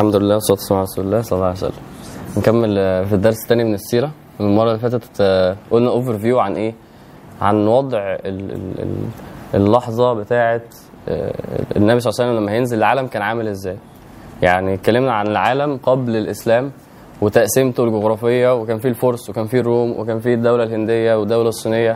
الحمد لله والصلاة والسلام على رسول الله صلى الله عليه وسلم نكمل آه، في الدرس الثاني من السيرة المرة اللي فاتت آه، قلنا اوفر فيو عن ايه عن وضع ال- ال- ال- اللحظة بتاعة آه، النبي صلى الله عليه وسلم لما هينزل العالم كان عامل ازاي يعني اتكلمنا عن العالم قبل الإسلام وتقسيمته الجغرافية وكان فيه الفرس وكان فيه الروم وكان فيه الدولة الهندية والدولة الصينية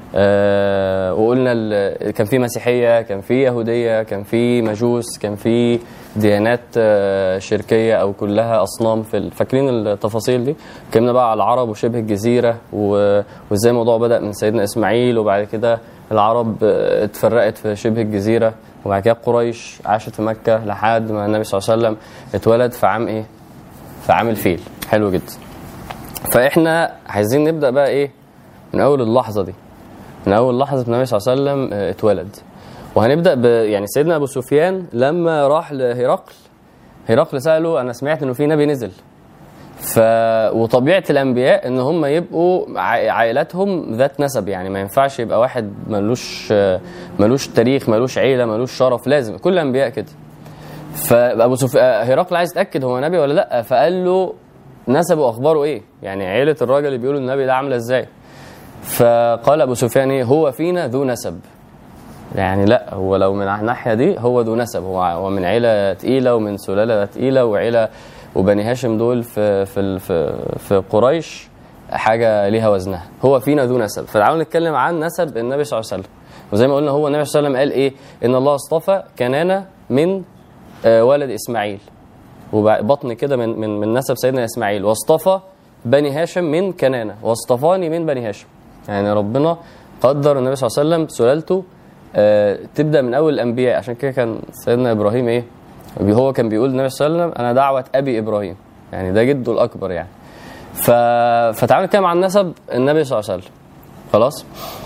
آه وقلنا ال- كان في مسيحيه كان في يهوديه كان في مجوس كان في ديانات آه شركيه او كلها اصنام في ال- فاكرين التفاصيل دي اتكلمنا بقى على العرب وشبه الجزيره و- وازاي الموضوع بدا من سيدنا اسماعيل وبعد كده العرب آه، اتفرقت في شبه الجزيره وبعد كده قريش عاشت في مكه لحد ما النبي صلى الله عليه وسلم اتولد في عام ايه في عام الفيل حلو جدا فاحنا عايزين نبدا بقى ايه من اول اللحظه دي من اول لحظه النبي صلى الله عليه وسلم آه، اتولد وهنبدا ب يعني سيدنا ابو سفيان لما راح لهرقل هرقل ساله انا سمعت انه في نبي نزل ف وطبيعه الانبياء ان هم يبقوا ع- عائلاتهم ذات نسب يعني ما ينفعش يبقى واحد ملوش آه، ملوش تاريخ ملوش عيله ملوش شرف لازم كل الانبياء كده فابو سفيان هرقل عايز يتاكد هو نبي ولا لا فقال له نسبه اخباره ايه يعني عيله الراجل اللي بيقولوا النبي ده عامله ازاي فقال ابو سفيان ايه هو فينا ذو نسب يعني لا هو لو من الناحيه دي هو ذو نسب هو هو من عيله تقيله ومن سلاله تقيله وعيله وبني هاشم دول في في ال- في, في قريش حاجه ليها وزنها هو فينا ذو نسب فتعالوا نتكلم عن نسب النبي صلى الله عليه وسلم وزي ما قلنا هو النبي صلى الله عليه وسلم قال ايه ان الله اصطفى كنانه من آه، ولد اسماعيل وبطن كده من من من نسب سيدنا اسماعيل واصطفى بني هاشم من كنانه واصطفاني من بني هاشم يعني ربنا قدر النبي صلى الله عليه وسلم سلالته آه، تبدا من اول الانبياء عشان كده كان سيدنا ابراهيم ايه بي- هو كان بيقول النبي صلى الله عليه وسلم انا دعوه ابي ابراهيم يعني ده جده الاكبر يعني ف... فتعالوا نتكلم عن نسب النبي صلى الله عليه وسلم خلاص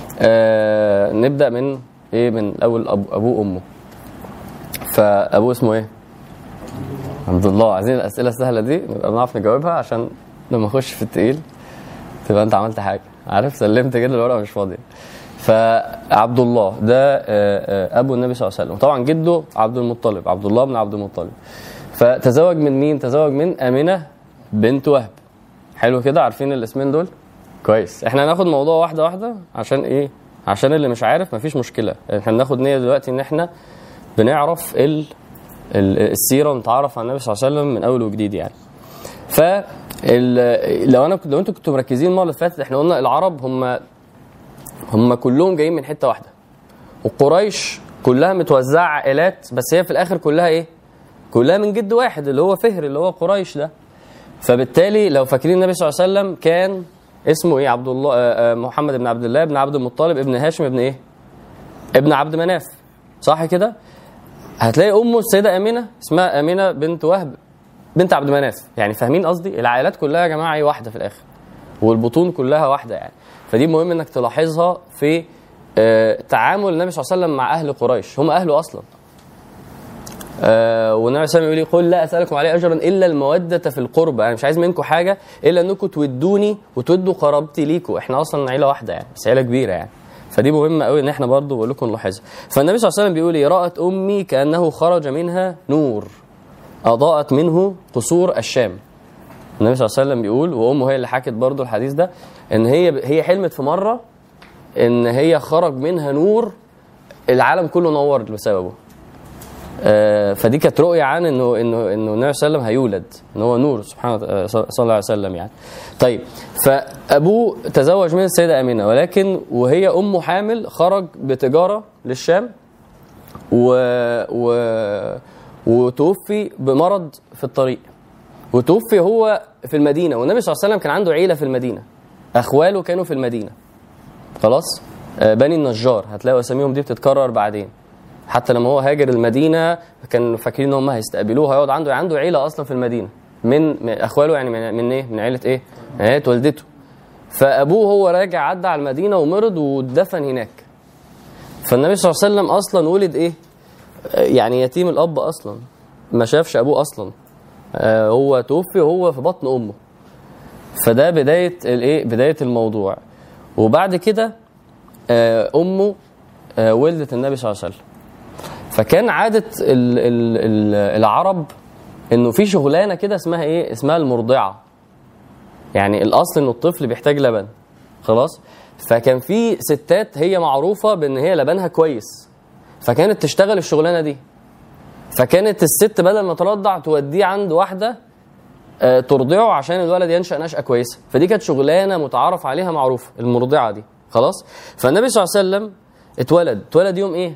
آه نبدا من ايه من اول أبو ابوه وامه فابوه اسمه ايه عبد الله عايزين الاسئله السهله دي نبقى بنعرف نجاوبها عشان لما اخش في التقيل تبقى انت عملت حاجه عارف سلمت كده الورقه مش فاضيه فعبد الله ده آه، آه، ابو النبي صلى الله عليه وسلم طبعا جده عبد المطلب عبد الله بن عبد المطلب فتزوج من مين تزوج من امنه بنت وهب حلو كده عارفين الاسمين دول كويس احنا هناخد موضوع واحده واحده عشان ايه عشان اللي مش عارف مفيش مشكله احنا بناخد نيه دلوقتي ان احنا بنعرف ال ال- السيره ونتعرف على النبي صلى الله عليه وسلم من اول وجديد يعني ف ال- لو انا كنت لو انتوا كنتوا مركزين المره اللي فاتت احنا قلنا العرب هم هم كلهم جايين من حته واحده وقريش كلها متوزعه عائلات بس هي في الاخر كلها ايه كلها من جد واحد اللي هو فهر اللي هو قريش ده فبالتالي لو فاكرين النبي صلى الله عليه وسلم كان اسمه ايه عبد الله آه، آه، محمد بن عبد الله بن عبد المطلب ابن هاشم ابن ايه ابن عبد مناف صح كده هتلاقي امه السيده امينه اسمها امينه بنت وهب بنت عبد مناف يعني فاهمين قصدي العائلات كلها يا جماعه ايه واحده في الاخر والبطون كلها واحده يعني فدي مهم انك تلاحظها في آه، تعامل النبي صلى الله عليه وسلم مع اهل قريش هم اهله اصلا آه والنبي صلى الله عليه وسلم يقول لي قل لا اسالكم عليه اجرا الا الموده في القربى انا مش عايز منكم حاجه الا انكم تودوني وتودوا قرابتي ليكم احنا اصلا عيله واحده يعني بس عيله كبيره يعني فدي مهمه قوي ان احنا برضو بقول لكم نلاحظها فالنبي صلى الله عليه وسلم بيقول ايه رات امي كانه خرج منها نور اضاءت منه قصور الشام النبي صلى الله عليه وسلم بيقول وامه هي اللي حكت برضو الحديث ده ان هي هي حلمت في مره ان هي خرج منها نور العالم كله نور بسببه آه، فدي كانت رؤيه عن انه انه انه النبي صلى الله عليه وسلم هيولد ان هو نور سبحانه وتعالى- صلى الله عليه وسلم يعني. طيب فابوه تزوج من السيده امينه ولكن وهي امه حامل خرج بتجاره للشام و و وتوفي بمرض في الطريق وتوفي هو في المدينه والنبي صلى الله عليه وسلم كان عنده عيله في المدينه اخواله كانوا في المدينه خلاص آه، بني النجار هتلاقوا اساميهم دي بتتكرر بعدين حتى لما هو هاجر المدينه كانوا فاكرين ان هم هيستقبلوه هيقعد عنده عنده عيله اصلا في المدينه من, من اخواله يعني من, من ايه من عيله ايه من عيله والدته فابوه هو راجع عدى على المدينه ومرض واتدفن هناك فالنبي صلى الله عليه وسلم اصلا ولد ايه آه، يعني يتيم الاب اصلا ما شافش ابوه اصلا آه، هو توفي وهو في بطن امه فده بدايه الايه بدايه الموضوع وبعد كده آه، امه آه، ولدت النبي صلى الله عليه وسلم فكان عاده ال- ال- ال- العرب انه في شغلانه كده اسمها ايه اسمها المرضعه يعني الاصل ان الطفل بيحتاج لبن خلاص فكان في ستات هي معروفه بان هي لبنها كويس فكانت تشتغل الشغلانه دي فكانت الست بدل ما ترضع توديه عند واحده آه، ترضعه عشان الولد ينشا نشاه كويسه فدي كانت شغلانه متعارف عليها معروفه المرضعه دي خلاص فالنبي صلى الله عليه وسلم اتولد اتولد يوم ايه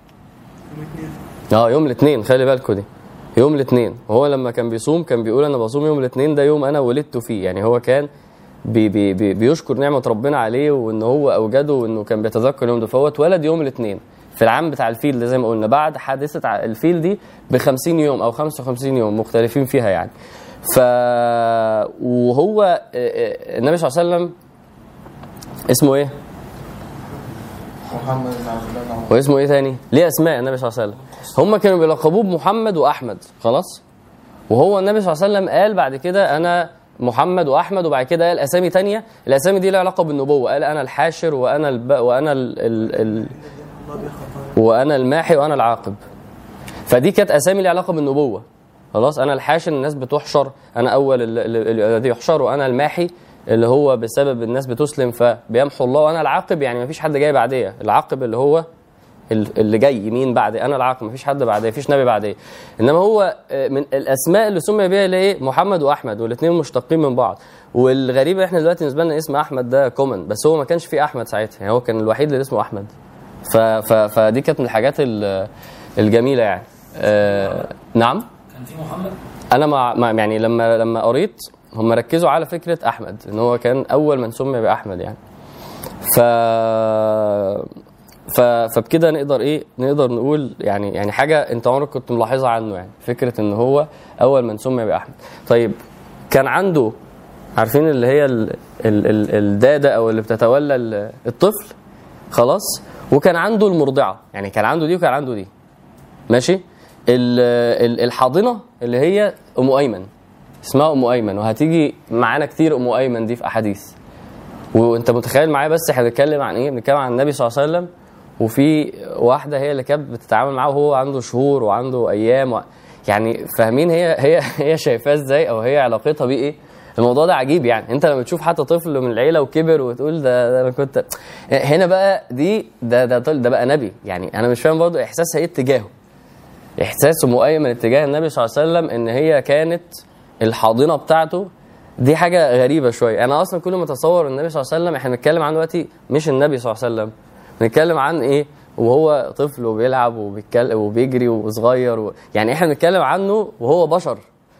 اه يوم الاثنين خلي بالكوا دي يوم الاثنين وهو لما كان بيصوم كان بيقول انا بصوم يوم الاثنين ده يوم انا ولدت فيه يعني هو كان بي بي بي بيشكر نعمه ربنا عليه وان هو اوجده وانه كان بيتذكر اليوم ده فهو اتولد يوم الاثنين في العام بتاع الفيل ده زي ما قلنا بعد حادثه ع- الفيل دي ب 50 يوم او 55 يوم مختلفين فيها يعني ف وهو آه، آه، النبي صلى الله عليه وسلم اسمه ايه؟ محمد بن عبد الله بن عمر واسمه ايه تاني؟ ليه اسماء النبي صلى الله عليه وسلم؟ هم كانوا بيلقبوه بمحمد واحمد خلاص؟ وهو النبي صلى الله عليه وسلم قال بعد كده انا محمد واحمد وبعد كده قال اسامي تانية الاسامي دي لها علاقه بالنبوه قال انا الحاشر وانا الب... وانا ال... ال... ال... وانا الماحي وانا العاقب فدي كانت اسامي لها علاقه بالنبوه خلاص انا الحاشر الناس بتحشر انا اول ال- ال- ال- الذي يحشر وانا الماحي اللي هو بسبب الناس بتسلم فبيمحو الله وانا العاقب يعني ما فيش حد جاي بعديه العاقب اللي هو ال- اللي جاي مين بعدي انا العاقب ما فيش حد بعديه ما فيش نبي بعديه انما هو آه، من الاسماء اللي سمي بها اللي ايه محمد واحمد والاثنين مشتقين من بعض والغريب احنا دلوقتي بالنسبه لنا اسم احمد ده كومن بس هو ما كانش فيه احمد ساعتها يعني هو كان الوحيد اللي اسمه احمد ف ف فدي كانت من الحاجات ال- الجميله يعني آه نعم كان في محمد انا مع مع- يعني لما لما قريت هم ركزوا على فكره احمد ان هو كان اول من سمي باحمد يعني ف ف فبكده نقدر ايه نقدر نقول يعني يعني حاجه انت عمرك كنت ملاحظها عنه يعني فكره ان هو اول من سمي باحمد طيب كان عنده عارفين اللي هي ال ال ال الداده او اللي بتتولى ال- الطفل خلاص وكان عنده المرضعه يعني كان عنده دي وكان عنده دي ماشي ال- ال- الحاضنه اللي هي ام ايمن اسمها ام ايمن وهتيجي معانا كتير ام ايمن دي في احاديث وانت متخيل معايا بس احنا بنتكلم عن ايه بنتكلم عن النبي صلى الله عليه وسلم وفي واحده هي اللي كانت بتتعامل معاه وهو عنده شهور وعنده ايام و... يعني فاهمين هي هي هي شايفاه ازاي او هي علاقتها بيه ايه الموضوع ده عجيب يعني انت لما تشوف حتى طفل من العيله وكبر وتقول ده, ده انا كنت هنا بقى دي ده ده طل- ده بقى نبي يعني انا مش فاهم برضه احساسها ايه اتجاهه احساسه مؤيد من اتجاه النبي صلى الله عليه وسلم ان هي كانت الحاضنه بتاعته دي حاجه غريبه شويه انا اصلا كل ما اتصور النبي صلى الله عليه وسلم احنا بنتكلم عن دلوقتي مش النبي صلى الله عليه وسلم بنتكلم عن ايه وهو طفل وبيلعب وبيتكلم وبيجري وصغير و... يعني احنا بنتكلم عنه وهو بشر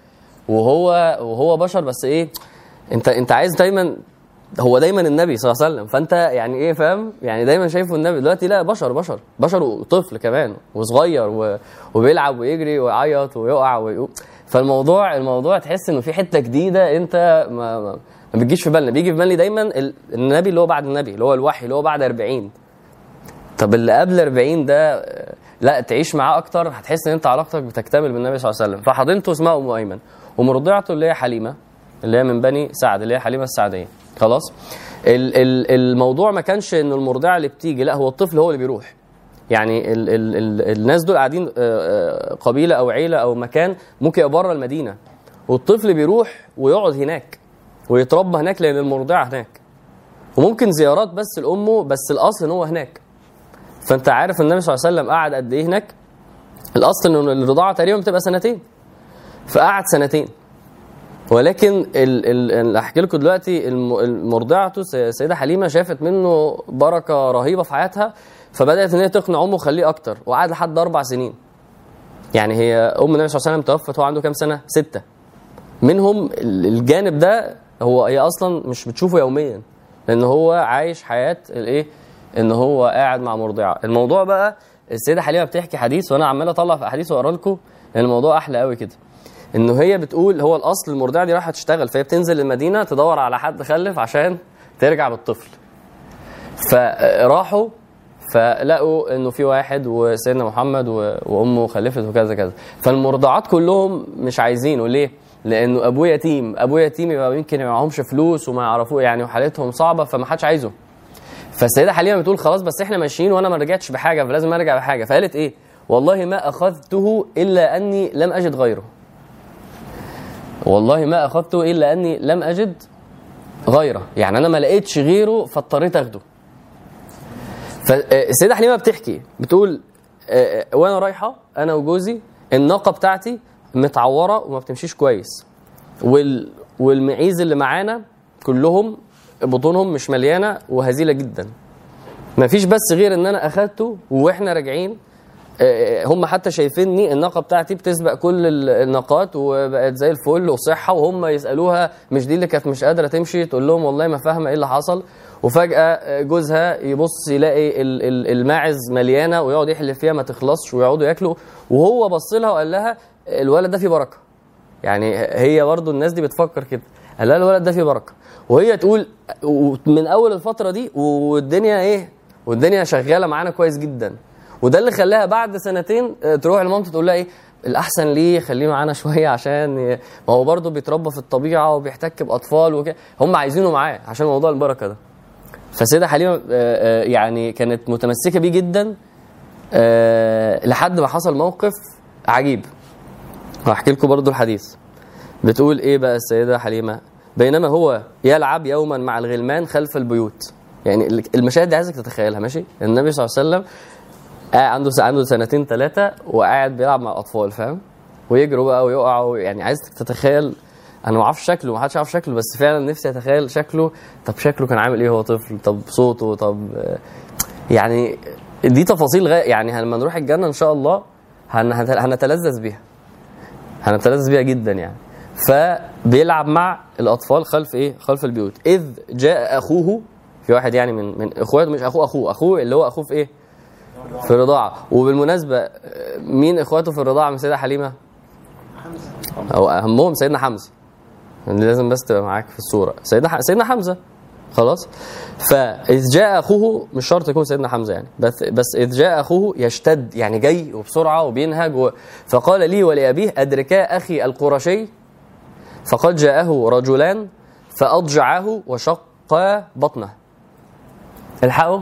وهو وهو بشر بس ايه انت انت عايز دايما هو دايما النبي صلى الله عليه وسلم فانت يعني ايه فاهم يعني دايما شايفه النبي دلوقتي لا بشر بشر بشر وطفل كمان وصغير و... وبيلعب ويجري ويعيط ويقع ويقوم فالموضوع الموضوع تحس انه في حته جديده انت ما ما, ما بتجيش في بالنا بيجي في بالي دايما ال- النبي اللي هو بعد النبي اللي هو الوحي اللي هو بعد 40 طب اللي قبل 40 ده آه، لا تعيش معاه اكتر هتحس ان انت علاقتك بتكتمل بالنبي صلى الله عليه وسلم فحضنته اسمها ام ايمن ومرضعته اللي هي حليمه اللي هي من بني سعد اللي هي حليمه السعديه خلاص ال ال الموضوع ما كانش ان المرضعه اللي بتيجي لا هو الطفل هو اللي بيروح يعني ال ال ال الناس دول قاعدين آه، آه، قبيله او عيله او مكان ممكن يبقى بره المدينه والطفل بيروح ويقعد هناك ويتربى هناك لان المرضعه هناك وممكن زيارات بس لامه بس الاصل ان هو هناك فانت عارف النبي صلى الله عليه وسلم قعد قد ايه هناك الاصل ان الرضاعه تقريبا بتبقى سنتين فقعد سنتين ولكن ال ال اللي احكي لكم دلوقتي الم- المرضعته س- السيده حليمه شافت منه بركه رهيبه في حياتها فبدات ان هي تقنع امه خليه اكتر وقعد لحد اربع سنين يعني هي ام النبي صلى الله عليه وسلم توفت وهو عنده كام سنه؟ سته منهم ال- الجانب ده هو هي اصلا مش بتشوفه يوميا لان هو عايش حياه الايه؟ ان هو قاعد مع مرضعه الموضوع بقى السيده حليمه بتحكي حديث وانا عمال اطلع في احاديث واقرا لكم لان الموضوع احلى قوي كده انه هي بتقول هو الاصل المرضعه دي رايحه تشتغل فهي بتنزل المدينه تدور على حد خلف عشان ترجع بالطفل فراحوا فلقوا انه في واحد وسيدنا محمد و- وامه خلفت وكذا كذا فالمرضعات كلهم مش عايزينه ليه؟ لانه ابوه يتيم ابوه يتيم يبقى يمكن ما معهمش فلوس وما يعرفوه يعني وحالتهم صعبه فما حدش عايزه فالسيده حليمه بتقول خلاص بس احنا ماشيين وانا ما رجعتش بحاجه فلازم ارجع بحاجه فقالت ايه؟ والله ما اخذته الا اني لم اجد غيره والله ما اخذته الا اني لم اجد غيره يعني انا ما لقيتش غيره فاضطريت اخده فالسيده حليمه بتحكي بتقول آه، آه، وانا رايحه انا وجوزي الناقه بتاعتي متعوره وما بتمشيش كويس وال والمعيز اللي معانا كلهم بطونهم مش مليانه وهزيله جدا ما فيش بس غير ان انا اخدته واحنا راجعين آه، هم حتى شايفيني الناقه بتاعتي بتسبق كل ال- الناقات وبقت زي الفل وصحه وهم يسالوها مش دي اللي كانت مش قادره تمشي تقول لهم والله ما فاهمه ايه اللي حصل وفجاه جوزها يبص يلاقي ال- ال- الماعز مليانه ويقعد يحلف فيها ما تخلصش ويقعدوا ياكلوا وهو بص لها وقال لها الولد ده فيه بركه يعني هي برضو الناس دي بتفكر كده قال لها الولد ده فيه بركه وهي تقول من اول الفتره دي والدنيا ايه والدنيا شغاله معانا كويس جدا وده اللي خلاها بعد سنتين آه، تروح لمامته تقول لها ايه الاحسن ليه خليه معانا شويه عشان ي- ما هو برضه بيتربى في الطبيعه وبيحتك باطفال وكده هم عايزينه معاه عشان موضوع البركه ده فالسيده حليمه آه، آه، يعني كانت متمسكه بيه جدا آه، لحد ما حصل موقف عجيب هحكي لكم برضو الحديث بتقول ايه بقى السيده حليمه بينما هو يلعب يوما مع الغلمان خلف البيوت يعني المشاهد دي عايزك تتخيلها ماشي النبي صلى الله عليه وسلم قاعد عنده عنده سنتين ثلاثه وقاعد بيلعب مع الاطفال فاهم ويجروا بقى ويقعوا يعني عايزك تتخيل انا ما اعرفش شكله ما حدش يعرف شكله بس فعلا نفسي اتخيل شكله طب شكله كان عامل ايه وهو طفل طب صوته طب آه، يعني دي تفاصيل غا... يعني لما نروح الجنه ان شاء الله هن... هن- هنتلذذ بيها هنتلذذ بيها جدا يعني فبيلعب مع الاطفال خلف ايه خلف البيوت اذ جاء اخوه في واحد يعني من من اخواته مش اخوه اخوه اخوه اللي هو اخوه في ايه في الرضاعه وبالمناسبه آه، مين اخواته في الرضاعه من سيده حليمه او اهمهم سيدنا حمزه يعني لازم بس تبقى معاك في الصوره سيدنا ح... سيدنا حمزه خلاص فاذ جاء اخوه مش شرط يكون سيدنا حمزه يعني بس بس اذ جاء اخوه يشتد يعني جاي وبسرعه وبينهج و... فقال لي ولابيه ادركا اخي القرشي فقد جاءه رجلان فاضجعاه وشقا بطنه الحقوا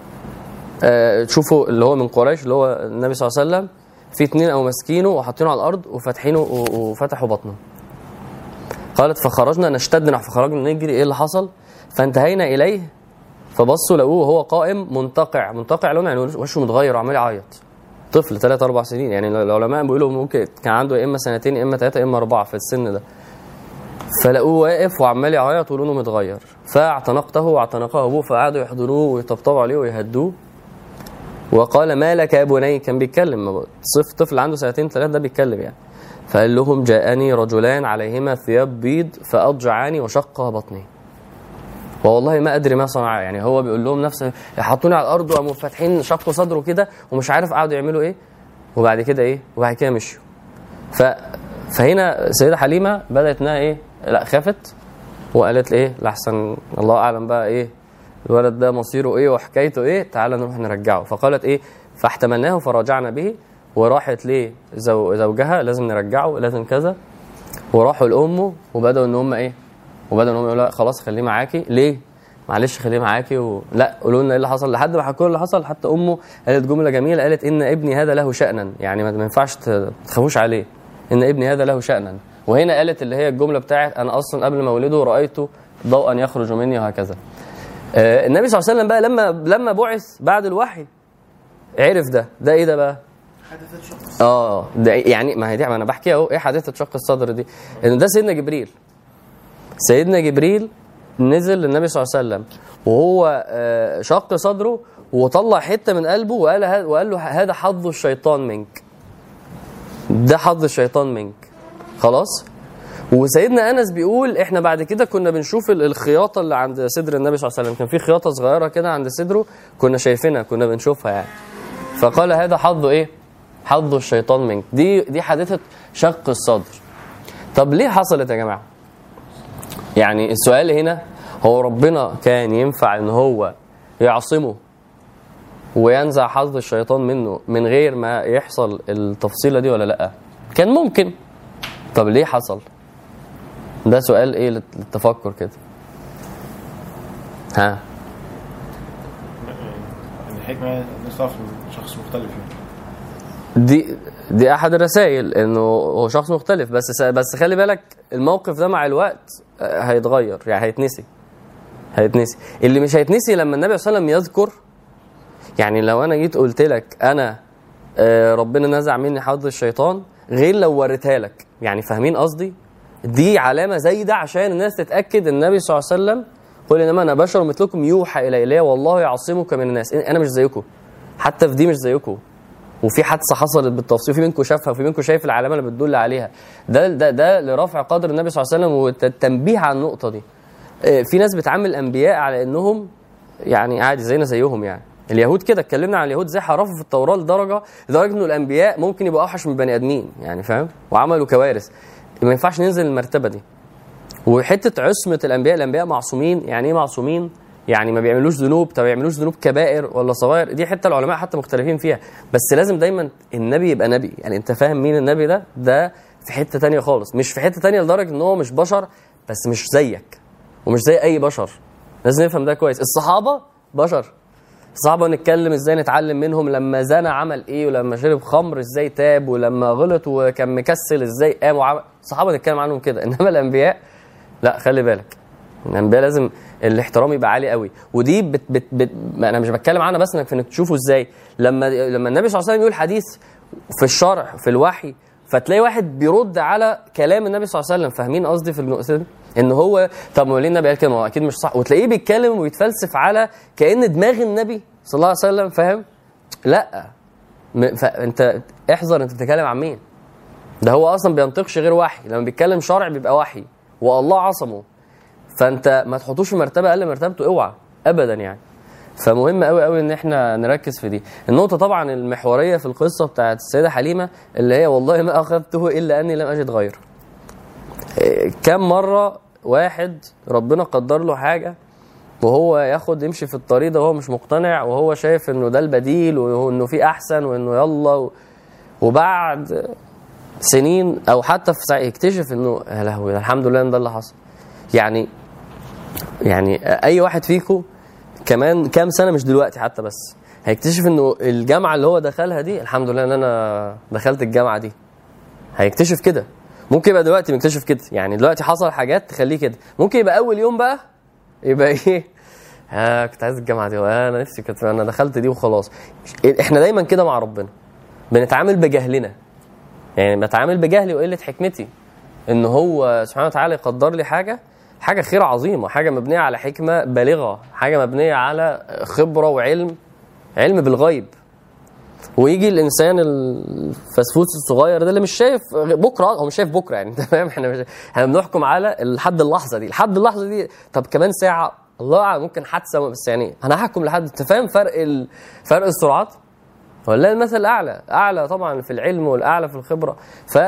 آه تشوفوا اللي هو من قريش اللي هو النبي صلى الله عليه وسلم في اتنين او ماسكينه وحاطينه على الارض وفاتحينه و- وفتحوا بطنه قالت فخرجنا نشتد نحن فخرجنا نجري ايه اللي حصل فانتهينا اليه فبصوا لقوه وهو قائم منتقع منتقع لونه يعني وشه متغير وعمال يعيط طفل ثلاث اربع سنين يعني العلماء بيقولوا ممكن كان عنده يا اما سنتين يا اما ثلاثه يا اما اربعه في السن ده فلقوه واقف وعمال يعيط ولونه متغير فاعتنقته واعتنقه ابوه فقعدوا يحضنوه ويطبطبوا عليه ويهدوه وقال ما لك يا بني كان بيتكلم ما بقى- صف طفل عنده سنتين ثلاثه ده بيتكلم يعني فقال لهم جاءني رجلان عليهما ثياب بيض فاضجعاني وشق بطني والله ما ادري ما صنعا يعني هو بيقول لهم نفس حطوني على الارض وقاموا فاتحين شقوا صدره كده ومش عارف قعدوا يعملوا ايه وبعد كده ايه وبعد كده مشوا ف فهنا السيده حليمه بدات انها ايه لا خافت وقالت ايه لحسن الله اعلم بقى ايه الولد ده مصيره ايه وحكايته ايه تعالى نروح نرجعه فقالت ايه فاحتملناه فرجعنا به وراحت ليه زو زوجها لازم نرجعه لازم كذا وراحوا لامه وبداوا ان هم ايه وبداوا ان هم يقولوا لا خلاص خليه معاكي ليه معلش خليه معاكي و... لا قولوا لنا ايه اللي حصل لحد ما حكوا له اللي حصل حتى امه قالت جمله جميله قالت ان ابني هذا له شانا يعني ما ما ينفعش ت- تخافوش عليه ان ابني هذا له شانا وهنا قالت اللي هي الجمله بتاعت انا اصلا قبل ما ولده رايت ضوءا يخرج مني وهكذا آه، النبي صلى الله عليه وسلم بقى لما لما بعث بعد الوحي عرف ده ده ايه ده بقى اه ده يعني ما هي دي ما انا بحكي اهو ايه حادثه شق الصدر دي ان ده سيدنا جبريل سيدنا جبريل نزل للنبي صلى الله عليه وسلم وهو آه، شق صدره وطلع حته من قلبه وقال ه- وقال له هذا حظ الشيطان منك ده حظ الشيطان منك خلاص وسيدنا انس بيقول احنا بعد كده كنا بنشوف ال- الخياطه اللي عند صدر النبي صلى الله عليه وسلم كان في خياطه صغيره كده عند صدره كنا شايفينها كنا بنشوفها يعني فقال هذا حظ ايه حظ الشيطان منك دي دي حادثه شق الصدر طب ليه حصلت يا جماعه يعني السؤال هنا هو ربنا كان ينفع ان هو يعصمه وينزع حظ الشيطان منه من غير ما يحصل التفصيله دي ولا لا كان ممكن طب ليه حصل ده سؤال ايه للت- للتفكر كده ها الحكمة نصف شخص مختلف يعني دي دي احد الرسائل انه هو شخص مختلف بس بس خلي بالك الموقف ده مع الوقت آه، هيتغير يعني هيتنسي هيتنسي اللي مش هيتنسي لما النبي صلى الله عليه وسلم يذكر يعني لو انا جيت قلت لك انا آه، ربنا نزع مني حظ الشيطان غير لو وريتها لك يعني فاهمين قصدي دي علامه زي ده عشان الناس تتاكد ان النبي صلى الله عليه وسلم قل انما انا بشر مثلكم يوحى الي الي والله يعصمك من الناس انا مش زيكم حتى في دي مش زيكم وفي حادثه حصلت بالتفصيل في منكم شافها وفي منكم شايف العلامه اللي بتدل عليها ده ده ده لرفع قدر النبي صلى الله عليه وسلم والتنبيه على النقطه دي آه، في ناس بتعامل الانبياء على انهم يعني عادي زينا زيهم يعني اليهود كده اتكلمنا عن اليهود زي حرفوا في التوراه لدرجه لدرجه انه الانبياء ممكن يبقوا اوحش من البني ادمين يعني فاهم وعملوا كوارث ما ينفعش ننزل المرتبه دي وحته عصمه الانبياء الانبياء معصومين يعني ايه معصومين يعني ما بيعملوش ذنوب طب بيعملوش ذنوب كبائر ولا صغائر دي حته العلماء حتى مختلفين فيها بس لازم دايما النبي يبقى نبي يعني انت فاهم مين النبي ده ده في حته تانية خالص مش في حته تانية لدرجه ان هو مش بشر بس مش زيك ومش زي اي بشر لازم نفهم ده كويس الصحابه بشر الصحابه نتكلم ازاي نتعلم منهم لما زنى عمل ايه ولما شرب خمر ازاي تاب ولما غلط وكان مكسل ازاي قام وعمل الصحابه نتكلم عنهم كده انما الانبياء لا خلي بالك الانبياء لازم الاحترام يبقى عالي قوي ودي بت بت بت انا مش بتكلم عنها بس انك في انك تشوفه ازاي لما لما النبي صلى الله عليه وسلم يقول حديث في الشرع في الوحي فتلاقي واحد بيرد على كلام النبي صلى الله عليه وسلم فاهمين قصدي في النقطه دي ان هو طب ما ليه النبي قال كده ما هو اكيد مش صح وتلاقيه بيتكلم ويتفلسف على كان دماغ النبي صلى الله عليه وسلم فاهم لا م- فانت احذر انت بتتكلم عن مين ده هو اصلا بينطقش غير وحي لما بيتكلم شرع بيبقى وحي والله عصمه فانت ما تحطوش في مرتبه اقل من مرتبته اوعى ابدا يعني فمهم قوي قوي ان احنا نركز في دي النقطه طبعا المحوريه في القصه بتاعت السيده حليمه اللي هي والله ما اخذته الا اني لم اجد غيره إيه، كم مره واحد ربنا قدر له حاجه وهو ياخد يمشي في الطريق ده وهو مش مقتنع وهو شايف انه ده البديل وانه في احسن وانه يلا و... وبعد سنين او حتى في ساعة يكتشف انه يا لهوي ده الحمد لله ان ده اللي حصل يعني يعني اي واحد فيكم كمان كام سنه مش دلوقتي حتى بس هيكتشف انه الجامعه اللي هو دخلها دي الحمد لله ان انا دخلت الجامعه دي هيكتشف كده ممكن يبقى دلوقتي مكتشف كده يعني دلوقتي حصل حاجات تخليه كده ممكن يبقى اول يوم بقى يبقى ايه ها كنت عايز الجامعه دي انا نفسي كنت انا دخلت دي وخلاص احنا دايما كده مع ربنا بنتعامل بجهلنا يعني بتعامل بجهلي وقله حكمتي ان هو سبحانه وتعالى يقدر لي حاجه حاجه خير عظيمه حاجه مبنيه على حكمه بالغه حاجه مبنيه على خبره وعلم علم بالغيب ويجي الانسان الفسفوس الصغير ده اللي مش شايف بكره هو مش شايف بكره يعني انت فاهم احنا مش احنا بنحكم على لحد اللحظه دي لحد اللحظه دي طب كمان ساعه الله اعلم ممكن حادثه بس يعني انا هحكم لحد انت فاهم فرق ال... فرق السرعات ولا المثل الاعلى اعلى طبعا في العلم والاعلى في الخبره ف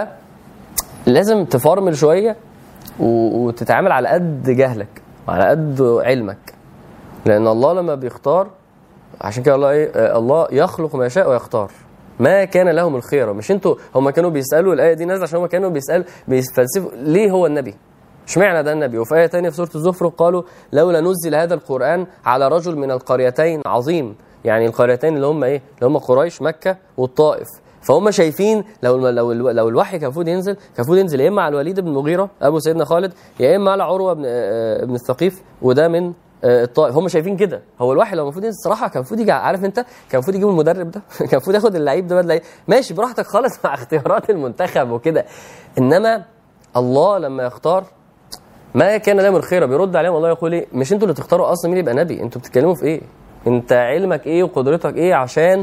لازم تفرمل شويه و... وتتعامل على قد جهلك وعلى قد علمك لان الله لما بيختار عشان كده الله ايه آه، الله يخلق ما يشاء ويختار ما كان لهم الخيره مش انتوا هم كانوا بيسالوا الايه دي نازله عشان هم كانوا بيسالوا بيفلسفوا ليه هو النبي اشمعنى ده النبي وفي ايه ثانيه في سوره الزخرف قالوا لولا نزل هذا القران على رجل من القريتين عظيم يعني القريتين اللي هم ايه اللي هم قريش مكه والطائف فهم شايفين لو لو لو الوحي كان المفروض ينزل كان المفروض ينزل يا اما على الوليد بن المغيره ابو سيدنا خالد يا اما على عروه بن آه، بن الثقيف وده من آه، الطائف هم شايفين كده هو الوحي لو المفروض ينزل الصراحه كان المفروض يجي عارف انت كان المفروض يجيب المدرب ده كان المفروض ياخد اللعيب ده بدل ماشي براحتك خالص مع اختيارات المنتخب وكده انما الله لما يختار ما كان لهم الخيره بيرد عليهم الله يقول ايه مش انتوا اللي تختاروا اصلا مين يبقى نبي انتوا بتتكلموا في ايه انت علمك ايه وقدرتك ايه عشان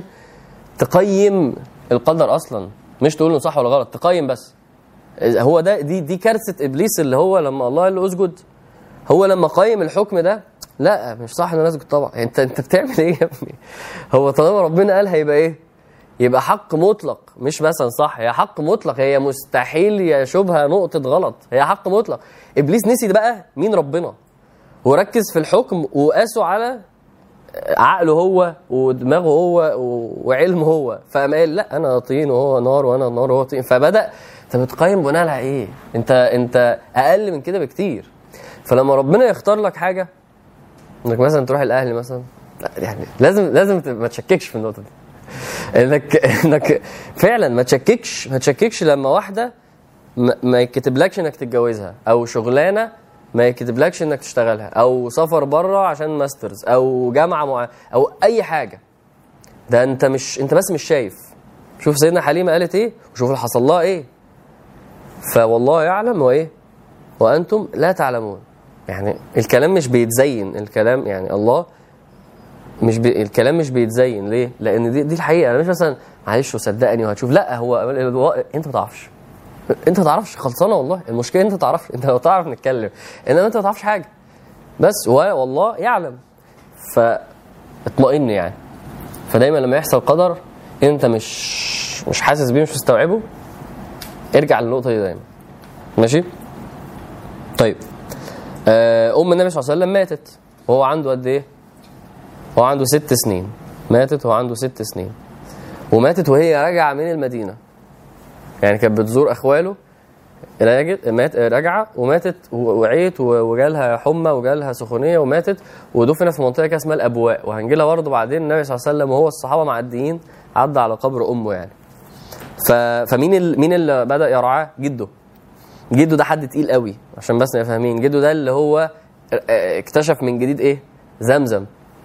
تقيم القدر اصلا مش تقول له صح ولا غلط تقيم بس هو ده دي دي كارثه ابليس اللي هو لما الله قال له اسجد هو لما قيم الحكم ده لا مش صح ان انا اسجد طبعا انت انت بتعمل ايه يا ابني هو طالما ربنا قال هيبقى ايه يبقى حق مطلق مش مثلا صح هي حق مطلق هي مستحيل يشوبها نقطه غلط هي حق مطلق ابليس نسي بقى مين ربنا وركز في الحكم وقاسه على عقله هو ودماغه هو وعلمه هو فقام قال لا انا طين وهو نار وانا نار وهو طين فبدا انت بتقيم بناء على ايه؟ انت انت اقل من كده بكتير فلما ربنا يختار لك حاجه انك مثلا تروح الاهلي مثلا لا يعني لازم لازم ت- ما تشككش في النقطه دي انك انك فعلا ما تشككش ما تشككش لما واحده ما ما يكتبلكش انك تتجوزها او شغلانه ما يكتبلكش انك تشتغلها او سفر بره عشان ماسترز او جامعه مع... او اي حاجه ده انت مش انت بس مش شايف شوف سيدنا حليمه قالت ايه وشوف اللي حصل لها ايه فوالله يعلم وايه وانتم لا تعلمون يعني الكلام مش بيتزين الكلام يعني الله مش بي... الكلام مش بيتزين ليه؟ لان دي دي الحقيقه انا مش مثلا معلش وصدقني وهتشوف لا هو الو- انت ما تعرفش انت ما تعرفش خلصانه والله المشكله انت ما تعرفش انت لو تعرف نتكلم انما انت ما تعرفش حاجه بس هو والله يعلم فاطمئن يعني فدايما لما يحصل قدر انت مش مش حاسس بيه مش مستوعبه ارجع للنقطه دي دايما ماشي طيب آه، ام النبي صلى الله عليه وسلم ماتت وهو عنده قد ايه هو عنده ست سنين ماتت وهو عنده ست سنين وماتت وهي راجعه من المدينه يعني كانت بتزور اخواله راجت مات راجعه وماتت و- وعيت و- وجالها حمى وجالها سخونيه وماتت ودفنت في منطقه كده اسمها الابواء وهنجي لها برضه بعدين النبي صلى الله عليه وسلم وهو الصحابه معديين عدى على قبر امه يعني ف... فمين ال... مين اللي بدا يرعاه جده جده ده حد تقيل قوي عشان بس نبقى فاهمين جده ده اللي هو اه، اكتشف من جديد ايه زمزم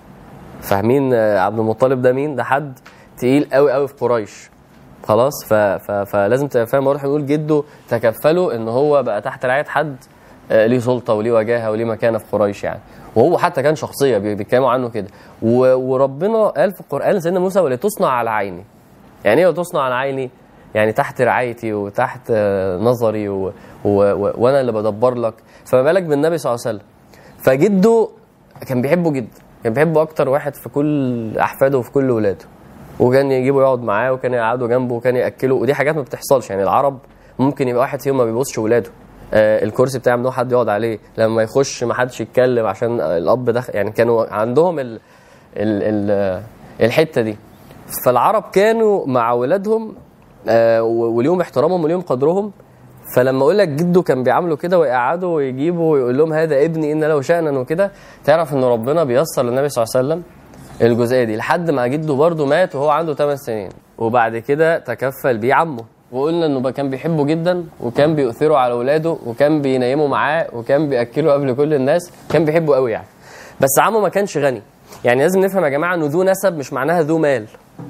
فاهمين اه، عبد المطلب ده مين ده حد تقيل قوي قوي في قريش خلاص ف... ف... فلازم تبقى فاهم واضح نقول جده تكفله ان هو بقى تحت رعايه حد اه، ليه سلطه وليه وجاهه وليه مكانه في قريش يعني وهو حتى كان شخصيه بي- بيتكلموا عنه كده و... وربنا قال في القران لسيدنا موسى ولتصنع على عيني يعني ايه وتصنع على عيني يعني تحت رعايتي وتحت آه، نظري و... و... و... وانا اللي بدبر لك فما بالك بالنبي صلى الله عليه وسلم فجده كان بيحبه جدا كان بيحبه اكتر واحد في كل احفاده وفي كل ولاده وكان يجيبه يقعد معاه وكان يقعده جنبه وكان ياكله ودي حاجات ما بتحصلش يعني العرب ممكن يبقى واحد فيهم ما بيبصش ولاده آه الكرسي بتاع ممنوع حد يقعد عليه لما يخش ما حدش يتكلم عشان الاب ده يعني كانوا عندهم ال... ال... ال... الحته دي فالعرب كانوا مع ولادهم آه، و- وليهم احترامهم وليهم قدرهم فلما اقول لك جده كان بيعامله كده ويقعده ويجيبه ويقول لهم هذا ابني ان له شأنا وكده تعرف ان ربنا بيسر للنبي صلى الله عليه وسلم الجزئيه دي لحد ما جده برضه مات وهو عنده 8 سنين وبعد كده تكفل بيه عمه وقلنا انه بقى كان بيحبه جدا وكان بيؤثره على اولاده وكان بينيمه معاه وكان بياكله قبل كل الناس كان بيحبه قوي يعني بس عمه ما كانش غني يعني لازم نفهم يا جماعه انه ذو نسب مش معناها ذو مال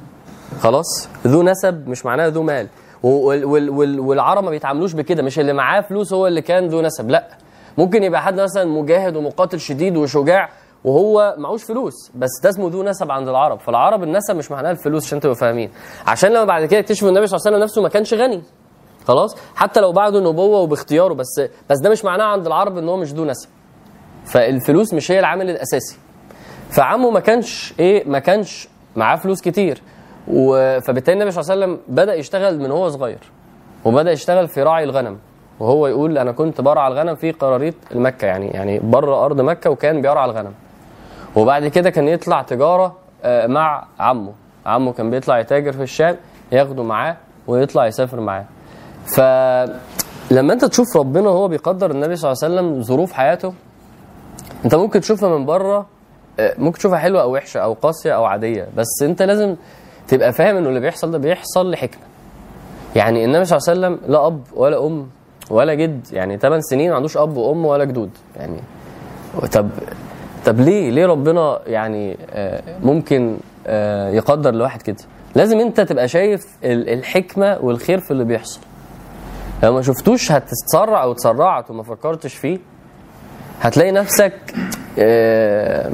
خلاص ذو نسب مش معناها ذو مال وال وال وال والعرب ما بيتعاملوش بكده مش اللي معاه فلوس هو اللي كان ذو نسب لا ممكن يبقى حد مثلا مجاهد ومقاتل شديد وشجاع وهو معهوش فلوس بس ده اسمه ذو نسب عند العرب فالعرب النسب مش معناها الفلوس عشان تبقوا فاهمين عشان لما بعد كده اكتشفوا النبي صلى الله عليه وسلم نفسه ما كانش غني خلاص حتى لو بعد النبوه وباختياره بس بس ده مش معناه عند العرب ان هو مش ذو نسب فالفلوس مش هي العامل الاساسي فعمه ما كانش ايه ما كانش معاه فلوس كتير و- فبالتالي النبي صلى الله عليه وسلم بدا يشتغل من هو صغير وبدا يشتغل في راعي الغنم وهو يقول انا كنت برعى الغنم في قراريط المكه يعني يعني بره ارض مكه وكان بيرعى الغنم وبعد كده كان يطلع تجاره آه، مع عمه عمه كان بيطلع يتاجر في الشام ياخده معاه ويطلع يسافر معاه فلما انت تشوف ربنا هو بيقدر النبي صلى الله عليه وسلم ظروف حياته انت ممكن تشوفها من بره آه، ممكن تشوفها حلوه او وحشه او قاسيه او عاديه بس انت لازم تبقى فاهم انه اللي بيحصل ده بيحصل لحكمه يعني النبي صلى الله عليه وسلم لا اب ولا ام ولا جد يعني 8 سنين ما عندوش اب وام ولا جدود يعني طب طب ليه ليه ربنا يعني آه، ممكن آه، يقدر لواحد كده لازم انت تبقى شايف ال- الحكمه والخير في اللي بيحصل لو ما شفتوش هتتسرع او اتسرعت وما فكرتش فيه هتلاقي نفسك آه،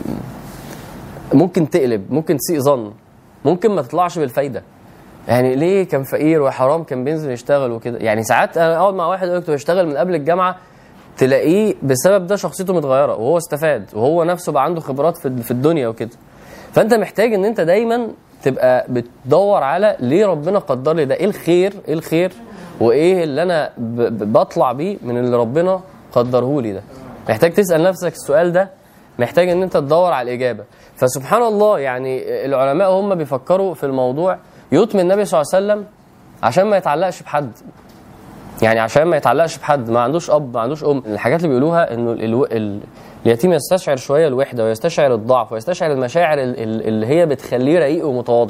ممكن تقلب ممكن تسيء ظن ممكن ما تطلعش بالفايده يعني ليه كان فقير وحرام كان بينزل يشتغل وكده يعني ساعات انا اقعد مع واحد يقول لك بشتغل من قبل الجامعه تلاقيه بسبب ده شخصيته متغيره وهو استفاد وهو نفسه بقى عنده خبرات في في الدنيا وكده فانت محتاج ان انت دايما تبقى بتدور على ليه ربنا قدر لي ده ايه الخير ايه الخير وايه اللي انا ب- ب- بطلع بيه من اللي ربنا قدره لي ده محتاج تسال نفسك السؤال ده محتاج ان انت تدور على الاجابه فسبحان الله يعني العلماء هم بيفكروا في الموضوع يطمن النبي صلى الله عليه وسلم عشان ما يتعلقش بحد يعني عشان ما يتعلقش بحد ما عندوش اب ما عندوش ام الحاجات اللي بيقولوها انه الو... ال... اليتيم يستشعر شويه الوحده ويستشعر الضعف ويستشعر المشاعر ال- ال- اللي هي بتخليه رقيق ومتواضع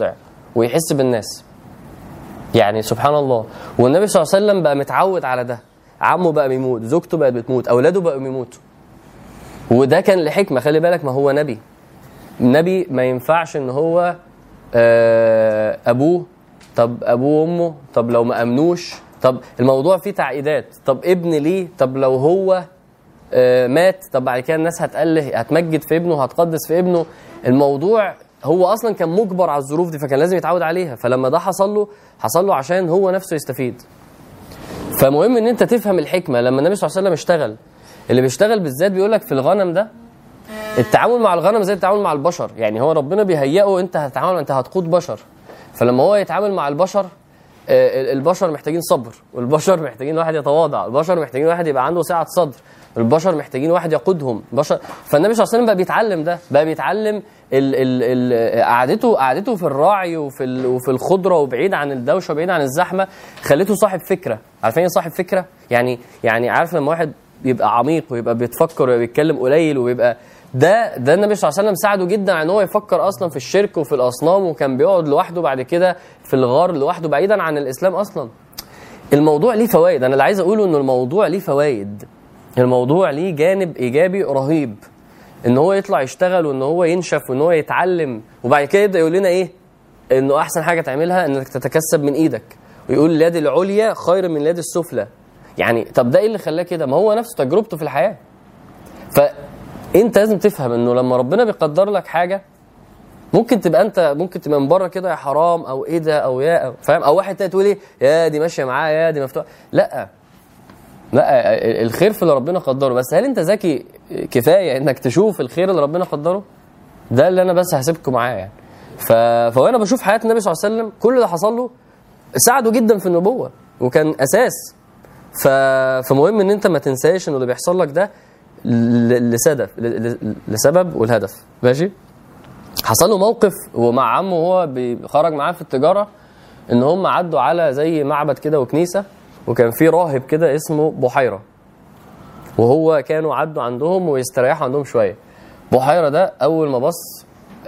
ويحس بالناس يعني سبحان الله والنبي صلى الله عليه وسلم بقى متعود على ده عمه بقى بيموت زوجته بقت بتموت اولاده بقوا بيموتوا وده كان لحكمه خلي بالك ما هو نبي نبي ما ينفعش ان هو آه، ابوه طب ابوه وامه طب لو ما امنوش طب الموضوع فيه تعقيدات طب ابن ليه طب لو هو آه، مات طب بعد كده الناس هتأله هتمجد في ابنه هتقدس في ابنه الموضوع هو اصلا كان مجبر على الظروف دي فكان لازم يتعود عليها فلما ده حصل له حصل له عشان هو نفسه يستفيد فمهم ان انت تفهم الحكمه لما النبي صلى الله عليه وسلم اشتغل اللي بيشتغل بالذات بيقول لك في الغنم ده التعامل مع الغنم زي التعامل مع البشر يعني هو ربنا بيهيئه انت هتتعامل انت هتقود بشر فلما هو يتعامل مع البشر آه، البشر محتاجين صبر والبشر محتاجين واحد يتواضع البشر محتاجين واحد يبقى عنده سعة صدر البشر محتاجين واحد يقودهم بشر فالنبي صلى الله عليه وسلم بقى بيتعلم ده بقى بيتعلم ال ال ال قعدته قعدته في الراعي وفي ال وفي الخضره وبعيد عن الدوشه وبعيد عن الزحمه خليته صاحب فكره عارفين ايه صاحب فكره يعني يعني عارف لما واحد يبقى عميق ويبقى بيتفكر ويبقى بيتكلم قليل ويبقى ده ده النبي صلى الله عليه وسلم ساعده جدا على ان هو يفكر اصلا في الشرك وفي الاصنام وكان بيقعد لوحده بعد كده في الغار لوحده بعيدا عن الاسلام اصلا الموضوع ليه فوائد انا اللي عايز اقوله انه الموضوع ليه فوائد الموضوع ليه جانب ايجابي رهيب ان هو يطلع يشتغل وان هو ينشف وان هو يتعلم وبعد كده يبدا يقول لنا ايه انه احسن حاجه تعملها انك تتكسب من ايدك ويقول اليد العليا خير من اليد السفلى يعني طب ده ايه اللي خلاه كده ما هو نفسه تجربته في الحياه فانت لازم تفهم انه لما ربنا بيقدر لك حاجه ممكن تبقى انت ممكن تبقى من بره كده يا حرام او ايه ده او يا أو فاهم او واحد تاني تقول ايه يا دي ماشيه معاه يا دي مفتوحه لا لا الخير في اللي ربنا قدره بس هل انت ذكي كفايه انك تشوف الخير اللي ربنا قدره ده اللي انا بس هسيبكم معاه يعني ف... فوانا بشوف حياه النبي صلى الله عليه وسلم كل اللي حصل له ساعده جدا في النبوه وكان اساس ف... فمهم ان انت ما تنساش انه اللي بيحصل لك ده ل... لسبب ل... لسبب والهدف ماشي حصل له موقف ومع عمه وهو بي- خرج معاه في التجاره ان هم عدوا على زي معبد كده وكنيسه وكان في راهب كده اسمه بحيره وهو كانوا عدوا عندهم ويستريحوا عندهم شويه بحيره ده اول ما بص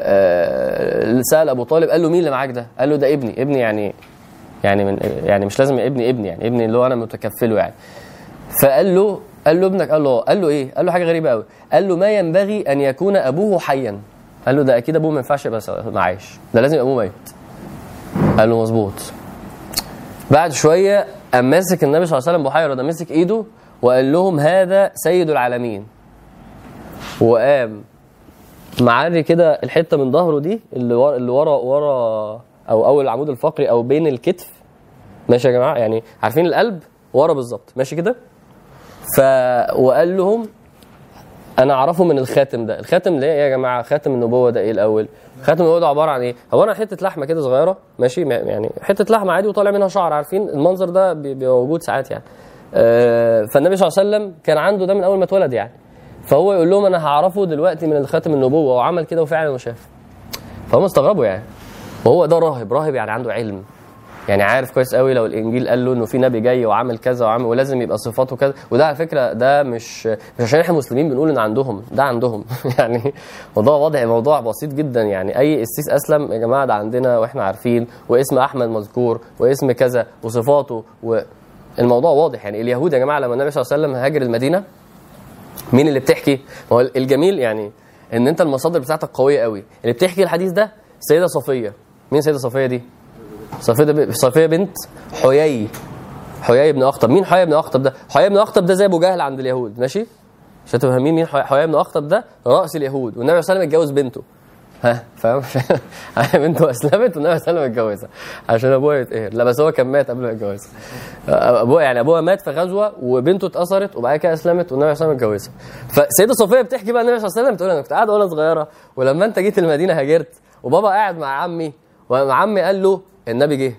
آه، سال ابو طالب قال له مين اللي معاك ده؟ قال له ده ابني ابني يعني يعني من يعني مش لازم ابني ابني يعني ابني اللي هو انا متكفله يعني فقال له قال له ابنك قال له قال له ايه؟ قال له حاجه غريبه قوي قال له ما ينبغي ان يكون ابوه حيا قال له ده اكيد ابوه ما ينفعش يبقى معايش ده لازم ابوه ميت قال له مظبوط بعد شويه قام ماسك النبي صلى الله عليه وسلم بحيره ده مسك ايده وقال لهم هذا سيد العالمين وقام معري كده الحته من ظهره دي اللي ورا اللي ورا ورا او اول العمود الفقري او بين الكتف ماشي يا جماعه يعني عارفين القلب ورا بالظبط ماشي كده ف وقال لهم انا اعرفه من الخاتم ده الخاتم ده ايه يا جماعه خاتم النبوه ده ايه الاول خاتم النبوه ده عباره عن ايه عباره عن حته لحمه كده صغيره ماشي م- يعني حته لحمه عادي وطالع منها شعر عارفين المنظر ده بي- بيبقى موجود ساعات يعني آه، فالنبي صلى الله عليه وسلم كان عنده ده من اول ما اتولد يعني فهو يقول لهم انا هعرفه دلوقتي من الخاتم النبوه وعمل كده وفعلا وشاف فهم استغربوا يعني وهو ده راهب راهب يعني عنده علم يعني عارف كويس قوي لو الانجيل قال له انه في نبي جاي وعامل كذا وعامل ولازم يبقى صفاته كذا وده على فكره ده مش مش عشان احنا مسلمين بنقول ان عندهم ده عندهم يعني موضوع واضح موضوع بسيط جدا يعني اي قسيس اسلم يا جماعه ده عندنا واحنا عارفين واسم احمد مذكور واسم كذا وصفاته والموضوع واضح يعني اليهود يا جماعه لما النبي صلى الله عليه وسلم هاجر المدينه مين اللي بتحكي؟ ما هو الجميل يعني ان انت المصادر بتاعتك قويه قوي اللي بتحكي الحديث ده السيده صفيه مين السيده صفيه دي؟ صفيه ب... صفيه بنت حيي حيي بن اخطب مين حيي بن اخطب ده؟ حيي بن اخطب ده زي ابو جهل عند اليهود ماشي؟ عشان تبقوا فاهمين مين حي- حيي بن اخطب ده؟ راس اليهود والنبي صلى الله عليه وسلم اتجوز بنته ها فاهم بنته اسلمت والنبي صلى الله عليه وسلم اتجوزها عشان ابوها يتقهر لا بس هو كان مات قبل ما يتجوزها ابوها يعني ابوها مات في غزوه وبنته اتاثرت وبعد كده اسلمت والنبي صلى الله عليه وسلم اتجوزها فالسيده صفيه بتحكي بقى النبي صلى الله عليه وسلم بتقول انا كنت قاعده وانا صغيره ولما انت جيت المدينه هاجرت وبابا قاعد مع عمي وعمي قال له النبي جه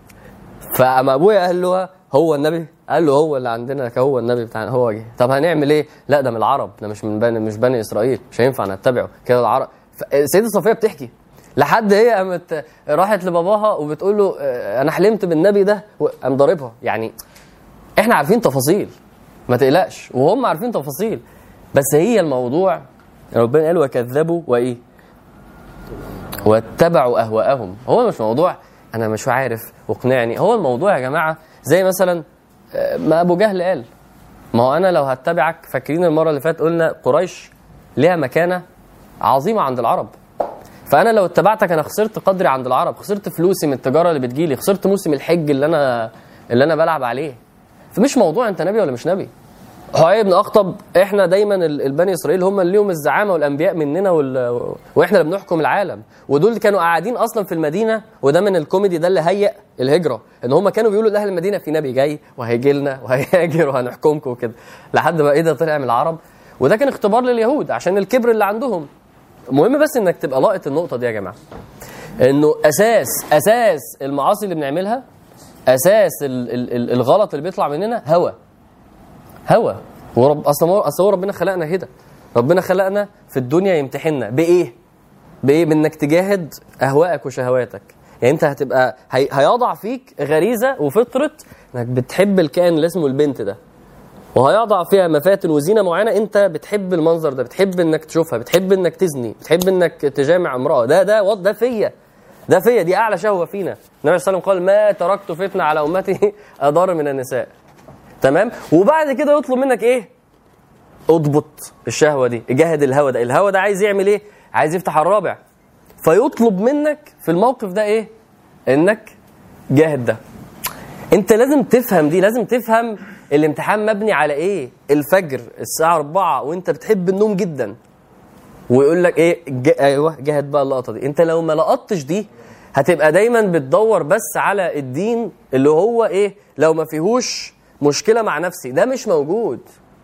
فاما ابويا قال له هو النبي قال له هو اللي عندنا هو النبي بتاعنا هو جه طب هنعمل ايه لا ده من العرب ده مش من بني مش بني اسرائيل مش هينفع نتبعه كده العرب ف- السيده صفيه بتحكي لحد هي قامت راحت لباباها وبتقول له آه، انا حلمت بالنبي ده قام ضاربها يعني احنا عارفين تفاصيل ما تقلقش وهم عارفين تفاصيل بس هي الموضوع ربنا قال وكذبوا وايه واتبعوا اهواءهم هو مش موضوع انا مش عارف واقنعني هو الموضوع يا جماعه زي مثلا آه، ما ابو جهل قال ما هو انا لو هتبعك فاكرين المره اللي فاتت قلنا قريش ليها مكانه عظيمه عند العرب فانا لو اتبعتك انا خسرت قدري عند العرب خسرت فلوسي من التجاره اللي بتجيلي خسرت موسم الحج اللي انا اللي انا بلعب عليه فمش موضوع انت نبي ولا مش نبي حيي بن اخطب احنا دايما ال- البني اسرائيل هم اللي ليهم الزعامه والانبياء مننا وال... واحنا اللي بنحكم العالم ودول كانوا قاعدين اصلا في المدينه وده من الكوميدي ده اللي هيئ الهجره ان هم كانوا بيقولوا لاهل المدينه في نبي جاي وهيجي لنا وهيهاجر وهنحكمكم وكده لحد ما ايه ده طلع من العرب وده كان اختبار لليهود عشان الكبر اللي عندهم المهم بس انك تبقى لاقط النقطه دي يا جماعه انه اساس اساس المعاصي اللي بنعملها اساس ال ال ال الغلط اللي بيطلع مننا هوى هوى ورب اصل هو اصل هو ربنا خلقنا كده ربنا خلقنا في الدنيا يمتحننا بايه؟ بايه؟ بانك تجاهد اهوائك وشهواتك يعني انت هتبقى هي... هيضع فيك غريزه وفطره انك بتحب الكائن اللي اسمه البنت ده وهيضع فيها مفاتن وزينه معينه انت بتحب المنظر ده بتحب انك تشوفها بتحب انك تزني بتحب انك تجامع امراه ده ده وض- ده فيا ده فيا دي اعلى شهوه فينا النبي صلى الله عليه وسلم قال ما تركت فتنه على امتي اضر من النساء تمام وبعد كده يطلب منك ايه اضبط الشهوه دي جاهد الهوى ده الهوى ده عايز يعمل ايه عايز يفتح الرابع فيطلب منك في الموقف ده ايه انك جاهد ده انت لازم تفهم دي لازم تفهم الامتحان مبني على ايه الفجر الساعه 4 وانت بتحب النوم جدا ويقول لك ايه ج... ايوه جاهد بقى اللقطه دي انت لو ما لقطتش دي هتبقى دايما بتدور بس على الدين اللي هو ايه لو ما فيهوش مشكله مع نفسي ده مش موجود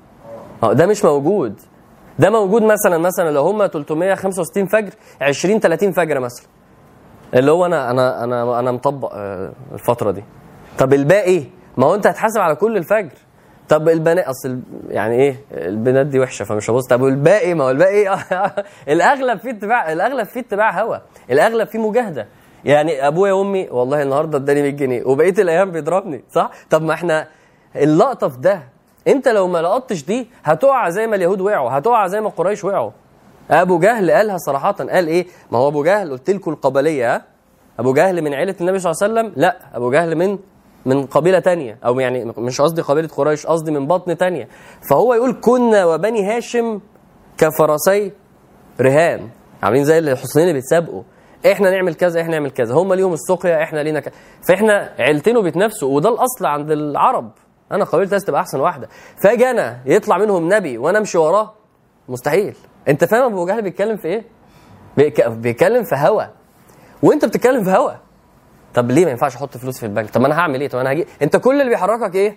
اه ده مش موجود ده موجود مثلا مثلا لو هم 365 فجر 20 30 فجر مثلا اللي هو انا انا انا انا مطبق آه، الفتره دي طب الباقي ما هو انت هتحاسب على كل الفجر طب البنات اصل يعني ايه البنات دي وحشه فمش هبص طب والباقي ما هو الباقي الاغلب فيه اتباع الاغلب فيه اتباع هوى الاغلب فيه مجاهده يعني ابويا وامي والله النهارده اداني 100 جنيه وبقيه الايام بيضربني صح طب ما احنا اللقطه في ده انت لو ما لقطتش دي هتقع زي ما اليهود وقعوا هتقع زي ما قريش وقعوا ابو جهل قالها صراحه قال ايه ما هو ابو جهل قلت لكم القبليه ها ابو جهل من عيله النبي صلى الله عليه وسلم لا ابو جهل من من قبيله تانية او يعني مش قصدي قبيله قريش قصدي من بطن تانية فهو يقول كنا وبني هاشم كفرسي رهان عاملين زي الحصانين اللي بيتسابقوا احنا نعمل كذا احنا نعمل كذا هم ليهم السقيا احنا لينا كذا فاحنا عيلتين بيتنافسوا وده الاصل عند العرب انا قبيلتي لازم تبقى احسن واحده فاجي انا يطلع منهم نبي وانا امشي وراه مستحيل انت فاهم ابو جهل بيتكلم في ايه بيك- بيتكلم في هوى وانت بتتكلم في هوى طب ليه ما ينفعش احط فلوس في البنك طب ما انا هعمل ايه طب انا هجي انت كل اللي بيحركك ايه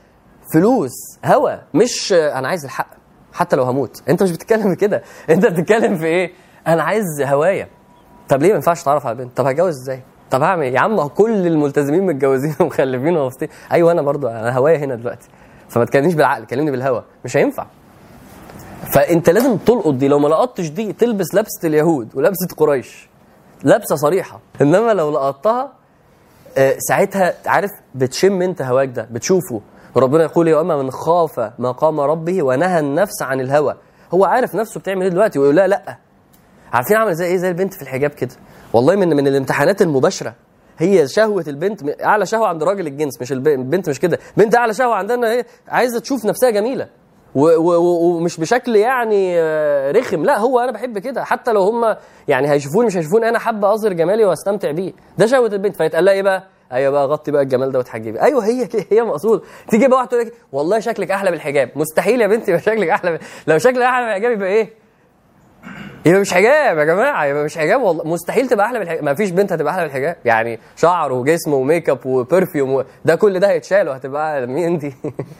فلوس هوى مش انا عايز الحق حتى لو هموت انت مش بتتكلم في كده انت بتتكلم في ايه انا عايز هوايه طب ليه ما ينفعش اتعرف على بنت طب هتجوز ازاي طب هعمل ايه يا عم كل الملتزمين متجوزين ومخلفين ومبسوطين ايوه انا برضو انا هوايه هنا دلوقتي فما تكلمنيش بالعقل كلمني بالهوى مش هينفع فانت لازم تلقط دي لو ما لقطتش دي تلبس لبسه اليهود ولبسه قريش لبسه صريحه انما لو لقطتها آه، ساعتها عارف بتشم انت هواك ده بتشوفه وربنا يقول يا اما من خاف مقام ربه ونهى النفس عن الهوى هو عارف نفسه بتعمل ايه دلوقتي ويقول لها لا عارفين عامله زي ايه زي البنت في الحجاب كده والله من من الامتحانات المباشره هي شهوه البنت اعلى شهوه عند راجل الجنس مش الب- البنت مش كده بنت اعلى شهوه عندنا هي عايزه تشوف نفسها جميله و- و- و- ومش بشكل يعني آه، رخم لا هو انا بحب كده حتى لو هم يعني هيشوفوني مش هيشوفوني انا حابه اظهر جمالي واستمتع بيه ده شهوه البنت فيتقال لها ايه بقى ايوه بقى غطي بقى الجمال ده وتحجبي ايوه هي كده هي مقصود تيجي بقى واحده تقول لك والله شكلك احلى بالحجاب مستحيل يا بنتي يبقى شكلك احلى بال- لو شكلك احلى بالحجاب يبقى ايه يبقى مش حجاب يا جماعه يبقى مش حجاب والله مستحيل تبقى احلى بالحجاب ما فيش بنت هتبقى احلى بالحجاب يعني شعر وجسم وميك اب وبرفيوم و... ده كل ده هيتشال وهتبقى مين انت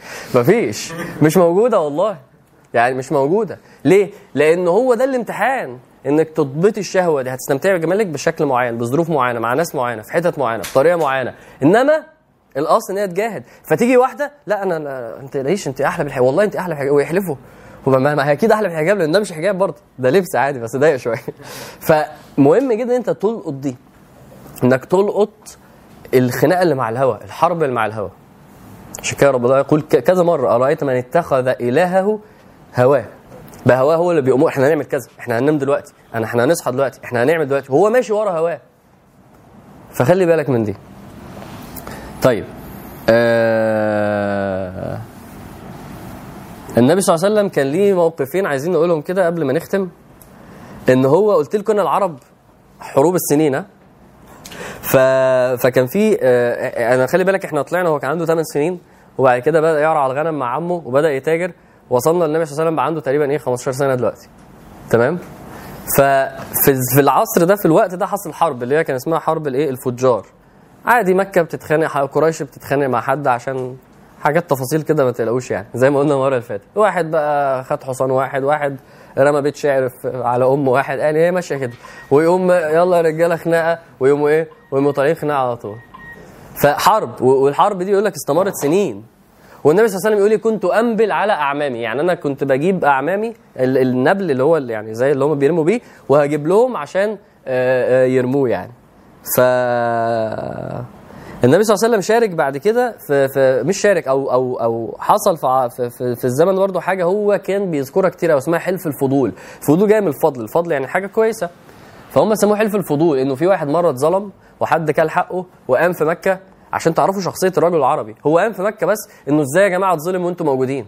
مفيش مش موجوده والله يعني مش موجوده ليه لان هو ده الامتحان انك تضبطي الشهوه دي هتستمتعي بجمالك بشكل معين بظروف معينه مع ناس معينه في حتت معينه بطريقه معينه انما الاصل ان هي تجاهد فتيجي واحده لا انا, أنا انت ليش انت احلى بالحجاب والله انت احلى بالحجاب ويحلفوا هو ما ما هي اكيد احلى بالحجاب لان ده مش حجاب برضه ده لبس عادي بس ضيق شويه فمهم جدا انت تلقط دي انك تلقط الخناقه اللي مع الهوى الحرب اللي مع الهوى عشان كده ربنا يقول ك- كذا مره ارايت من اتخذ الهه هواه بهواه هو اللي بيأمر احنا هنعمل كذا احنا هننام دلوقتي انا احنا هنصحى دلوقتي احنا هنعمل دلوقتي هو ماشي ورا هواه فخلي بالك من دي طيب آه النبي صلى الله عليه وسلم كان ليه موقفين عايزين نقولهم كده قبل ما نختم ان هو قلت لكم ان العرب حروب السنين ها؟ ف... فكان في آه، انا خلي بالك احنا طلعنا هو كان عنده 8 سنين وبعد كده بدا يرعى الغنم مع عمه وبدا يتاجر وصلنا للنبي صلى الله عليه وسلم بقى عنده تقريبا ايه 15 سنه دلوقتي تمام ففي في العصر ده في الوقت ده حصل حرب اللي هي كان اسمها حرب الايه الفجار عادي مكه بتتخانق قريش بتتخانق مع حد عشان حاجات تفاصيل كده ما تقلقوش يعني زي ما قلنا المره اللي فاتت واحد بقى خد حصان واحد واحد رمى بيت شعر في- على ام واحد يعني هي ماشيه كده ويقوم يلا يا رجاله خناقه ويقوموا ايه ويقوموا طالعين خناقه على طول فحرب و- والحرب دي يقول لك استمرت سنين والنبي صلى الله عليه وسلم يقول لي كنت انبل على اعمامي يعني انا كنت بجيب اعمامي ال- النبل اللي هو اللي يعني زي اللي هم بيرموا بيه وهجيب لهم عشان آه، آه، يرموه يعني ف النبي صلى الله عليه وسلم شارك بعد كده في, في مش شارك او او او حصل في ع- في, في, في الزمن برضه حاجه هو كان بيذكرها كتير قوي اسمها حلف الفضول الفضول جاي من الفضل الفضل يعني حاجه كويسه فهم سموه حلف الفضول انه في واحد مره اتظلم وحد كل حقه وقام في مكه عشان تعرفوا شخصيه الرجل العربي هو قام في مكه بس انه ازاي يا جماعه اتظلم وانتم موجودين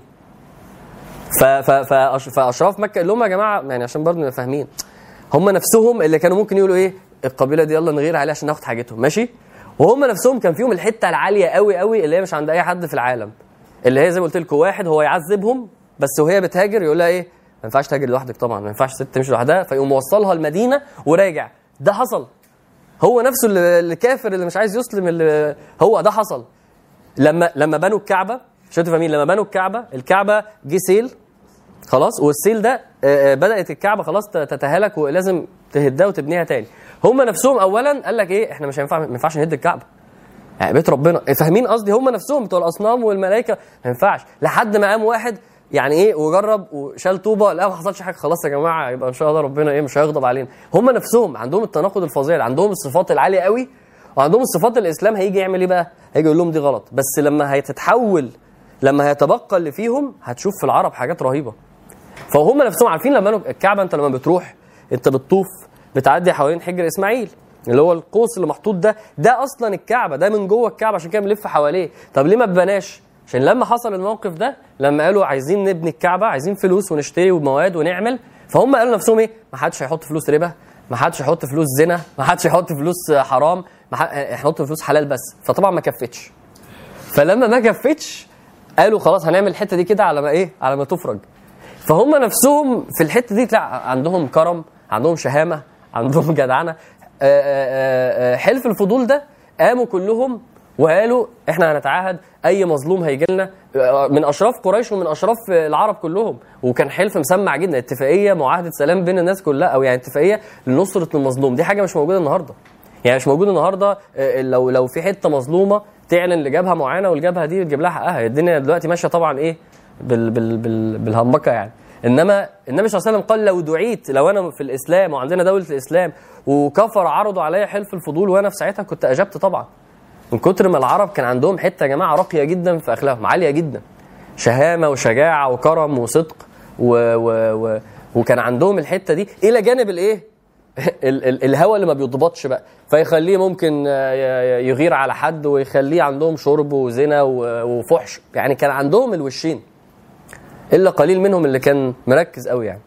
ف ف فأش- فاشراف مكه اللي هم يا جماعه يعني عشان برضه نبقى فاهمين هم نفسهم اللي كانوا ممكن يقولوا ايه القبيله دي يلا نغير عليها عشان ناخد حاجتهم ماشي وهم نفسهم كان فيهم الحته العاليه قوي قوي اللي هي مش عند اي حد في العالم اللي هي زي ما قلت لكم واحد هو يعذبهم بس وهي بتهاجر يقول لها ايه ما ينفعش تهاجر لوحدك طبعا ما ينفعش ست تمشي لوحدها فيقوم موصلها المدينه وراجع ده حصل هو نفسه اللي اللي كافر اللي مش عايز يسلم اللي هو ده حصل لما لما بنوا الكعبه عشان تبقوا فاهمين لما بنوا الكعبه الكعبه جه سيل خلاص والسيل ده آه، آه، بدات الكعبه خلاص ت- تتهالك ولازم تهدها وتبنيها تاني هم نفسهم اولا قال لك ايه احنا مش هينفع ما ينفعش نهد الكعبه يعني بيت ربنا فاهمين قصدي هم نفسهم بتوع الاصنام والملائكه ما ينفعش لحد ما قام واحد يعني ايه وجرب وشال طوبه لا ما حصلش حاجه خلاص يا جماعه يبقى ان شاء الله ربنا ايه مش هيغضب علينا هم نفسهم عندهم التناقض الفظيع ده، عندهم الصفات العاليه قوي وعندهم الصفات الاسلام هيجي يعمل ايه بقى هيجي يقول لهم دي غلط بس لما هتتحول لما هيتبقى اللي فيهم هتشوف في العرب حاجات رهيبه فهم نفسهم عارفين لما أنا- الكعبه انت لما بتروح انت بتطوف بتعدي حوالين حجر اسماعيل اللي هو القوس اللي محطوط ده ده اصلا الكعبه ده من جوه الكعبه عشان كده بنلف حواليه طب ليه ما اتبناش عشان لما حصل الموقف ده لما قالوا عايزين نبني الكعبه عايزين فلوس ونشتري ومواد ونعمل فهم قالوا نفسهم ايه ما حدش هيحط فلوس ربا ما حدش هيحط فلوس زنا ما حدش هيحط فلوس حرام ما ح- هيحط فلوس حلال بس فطبعا ما كفتش فلما ما كفتش قالوا خلاص هنعمل الحته دي كده على ما ايه على ما تفرج فهم نفسهم في الحته دي لا عندهم كرم عندهم شهامه عندهم جدعنه آه، آه، آه، حلف الفضول ده قاموا كلهم وقالوا احنا هنتعاهد اي مظلوم هيجي لنا آه، من اشراف قريش ومن اشراف العرب كلهم وكان حلف مسمع جدا اتفاقيه معاهده سلام بين الناس كلها او يعني اتفاقيه لنصره المظلوم دي حاجه مش موجوده النهارده يعني مش موجود النهارده آه، لو لو في حته مظلومه تعلن لجبهه معينه والجبهه دي تجيب لها حقها الدنيا دلوقتي ماشيه طبعا ايه بال بال بال بالهمبكه يعني انما النبي صلى الله عليه وسلم قال لو دعيت لو انا في الاسلام وعندنا دوله الاسلام وكفر عرضوا عليا حلف الفضول وانا في ساعتها كنت اجبت طبعا من كتر ما العرب كان عندهم حته يا جماعه راقيه جدا في اخلاقهم عاليه جدا شهامه وشجاعه وكرم وصدق و و و وكان عندهم الحته دي الى جانب الايه ال- ال- الهوى اللي ما بيضبطش بقى فيخليه ممكن آه، ي- ي- يغير على حد ويخليه عندهم شرب وزنا و- وفحش يعني كان عندهم الوشين الا قليل منهم اللي كان مركز قوي يعني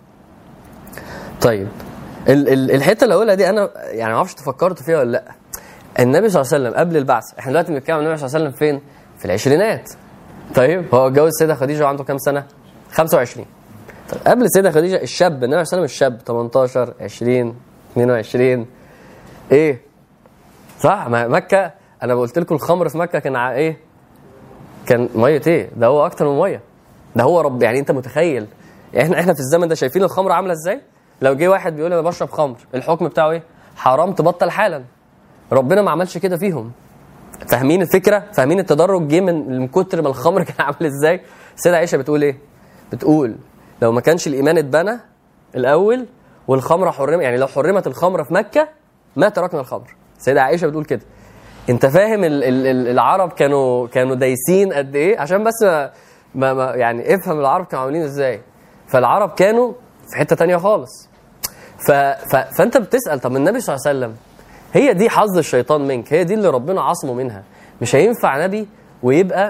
طيب ال- ال- الحته اللي اقولها دي انا يعني ما اعرفش تفكرت فيها ولا لا النبي صلى الله عليه وسلم قبل البعث احنا دلوقتي بنتكلم عن النبي صلى الله عليه وسلم فين في العشرينات طيب هو اتجوز السيده خديجه وعنده كام سنه 25 طيب قبل السيده خديجه الشاب النبي صلى الله عليه وسلم الشاب 18 20 22 ايه صح ما مكه انا قلت لكم الخمر في مكه كان ع- ايه كان ميه ايه ده هو اكتر من ميه ده هو رب يعني انت متخيل يعني احنا احنا في الزمن ده شايفين الخمر عامله ازاي لو جه واحد بيقول انا بشرب خمر الحكم بتاعه ايه حرام تبطل حالا ربنا ما عملش كده فيهم فاهمين الفكره فاهمين التدرج جه من من كتر ما الخمر كان عامل ازاي السيده عائشه بتقول ايه بتقول لو ما كانش الايمان اتبنى الاول والخمره حرمت يعني لو حرمت الخمره في مكه ما تركنا الخمر السيده عائشه بتقول كده انت فاهم ال ال ال العرب كانوا كانوا دايسين قد ايه عشان بس ما, ما, ما يعني افهم العرب كانوا عاملين ازاي فالعرب كانوا في حته تانية خالص ف... ف... فانت بتسال طب النبي صلى الله عليه وسلم هي دي حظ الشيطان منك هي دي اللي ربنا عصمه منها مش هينفع نبي ويبقى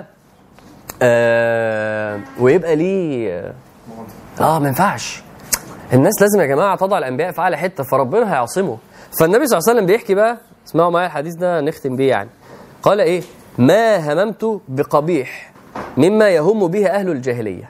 آه ويبقى ليه اه ما ينفعش الناس لازم يا جماعه تضع الانبياء في اعلى حته فربنا هيعصمه فالنبي صلى الله عليه وسلم بيحكي بقى اسمعوا معايا الحديث ده نختم بيه يعني قال ايه ما هممت بقبيح مما يهم به اهل الجاهليه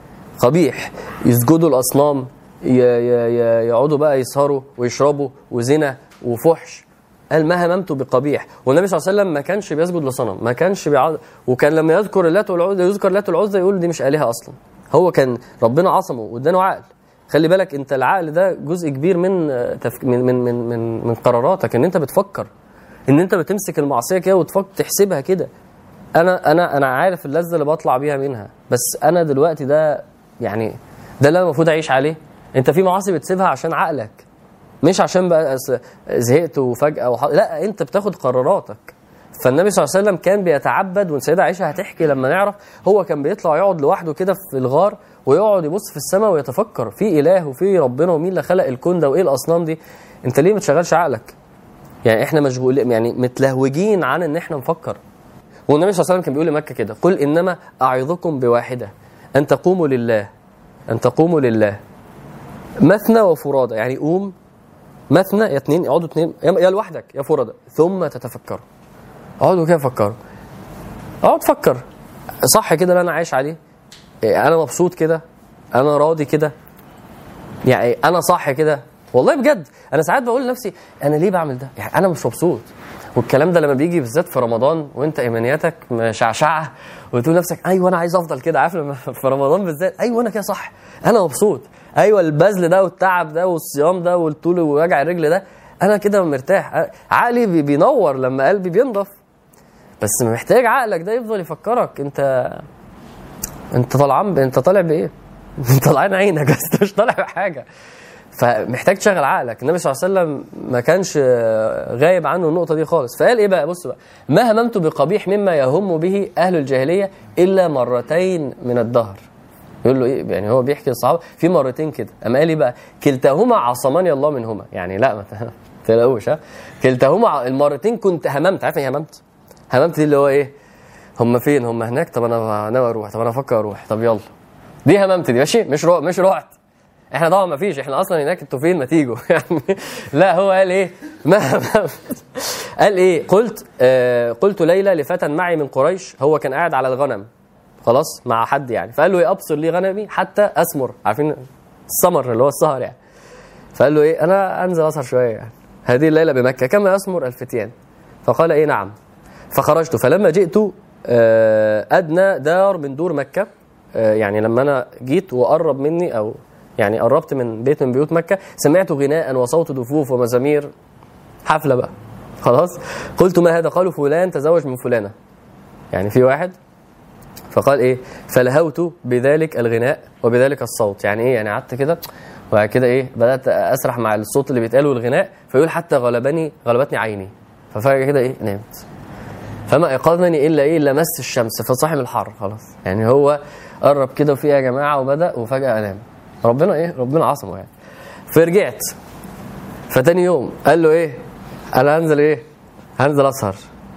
قبيح يسجدوا الاصنام ي- ي- ي- يقعدوا بقى يسهروا ويشربوا وزنا وفحش قال ما هممت بقبيح والنبي صلى الله عليه وسلم ما كانش بيسجد لصنم ما كانش بيعض وكان لما يذكر اللات والعزى يذكر اللات والعزى يقول دي مش الهه اصلا هو كان ربنا عصمه وادانه عقل خلي بالك انت العقل ده جزء كبير من آه، تفك... من من من من, من قراراتك ان انت بتفكر ان انت بتمسك المعصيه كده وتفكر تحسبها كده انا انا انا عارف اللذه اللي بطلع بيها منها بس انا دلوقتي ده يعني ده اللي انا المفروض اعيش عليه انت في معاصي بتسيبها عشان عقلك مش عشان بقى س- زهقت وفجاه وح... لا انت بتاخد قراراتك فالنبي صلى الله عليه وسلم كان بيتعبد والسيده عائشه هتحكي لما نعرف هو كان بيطلع يقعد لوحده كده في الغار ويقعد يبص في السماء ويتفكر في اله وفي ربنا ومين اللي خلق الكون ده وايه الاصنام دي انت ليه ما تشغلش عقلك يعني احنا مشغولين يعني متلهوجين عن ان احنا نفكر والنبي صلى الله عليه وسلم كان بيقول لمكه كده قل انما اعظكم بواحده ان تقوموا لله ان تقوموا لله مثنى وفرادى يعني قوم مثنى يا اتنين اقعدوا اتنين يا يا لوحدك يا فرادى ثم تتفكروا اقعدوا كده فكروا اقعد فكر صح كده اللي انا عايش عليه إيه، انا مبسوط كده انا راضي كده يعني انا صح كده والله بجد انا ساعات بقول لنفسي انا ليه بعمل ده يعني انا مش مبسوط والكلام ده لما بيجي بالذات في رمضان وانت ايمانياتك مشعشعه وتقول نفسك ايوه انا عايز افضل كده عارف لما في رمضان بالذات ايوه انا كده صح انا مبسوط ايوه البذل ده والتعب ده والصيام ده والطول ووجع الرجل ده انا كده مرتاح عقلي بي- بينور لما قلبي بينضف بس محتاج عقلك ده يفضل يفكرك انت انت طالعان ب- انت طالع بايه؟ انت طالعان عينك بس انت مش طالع بحاجه فمحتاج تشغل عقلك النبي صلى الله عليه وسلم ما كانش آه، غايب عنه النقطه دي خالص فقال ايه بقى بص بقى ما هممت بقبيح مما يهم به اهل الجاهليه الا مرتين من الدهر يقول له ايه يعني هو بيحكي للصحابه في مرتين كده اما قال ايه بقى كلتاهما عصمني الله منهما يعني لا ما ت- تلاقوش ها كلتاهما ع- المرتين كنت هممت عارف ايه هممت هممت دي اللي هو ايه هم فين هم هناك طب انا ناوي اروح طب انا افكر اروح طب يلا دي هممت دي ماشي مش رو... مش رحت احنا طبعا ما فيش احنا اصلا هناك انتوا فين ما تيجوا يعني لا هو قال ايه ما هممت قال ايه قلت آه قلت ليلى لفتى معي من قريش هو كان قاعد على الغنم خلاص مع حد يعني فقال له ايه ابصر لي غنمي حتى اسمر عارفين السمر اللي هو السهر يعني فقال له ايه انا انزل اسهر شويه يعني هذه الليله بمكه كما يسمر الفتيان فقال ايه نعم فخرجت فلما جئت آه، ادنى دار من دور مكه آه، يعني لما انا جيت وقرب مني او يعني قربت من بيت من بيوت مكه سمعت غناء وصوت دفوف ومزامير حفله بقى خلاص قلت ما هذا قالوا فلان تزوج من فلانه يعني في واحد فقال ايه فلهوت بذلك الغناء وبذلك الصوت يعني ايه يعني قعدت كده وبعد كده ايه بدات اسرح مع الصوت اللي بيتقال والغناء فيقول حتى غلبني غلبتني عيني ففجاه كده ايه نمت فما ايقظني الا ايه الا مس الشمس فصاحي من الحر خلاص يعني هو قرب كده وفيه يا جماعه وبدا وفجاه انام ربنا ايه ربنا عصمه يعني فرجعت فتاني يوم قال له ايه انا هنزل ايه هنزل اسهر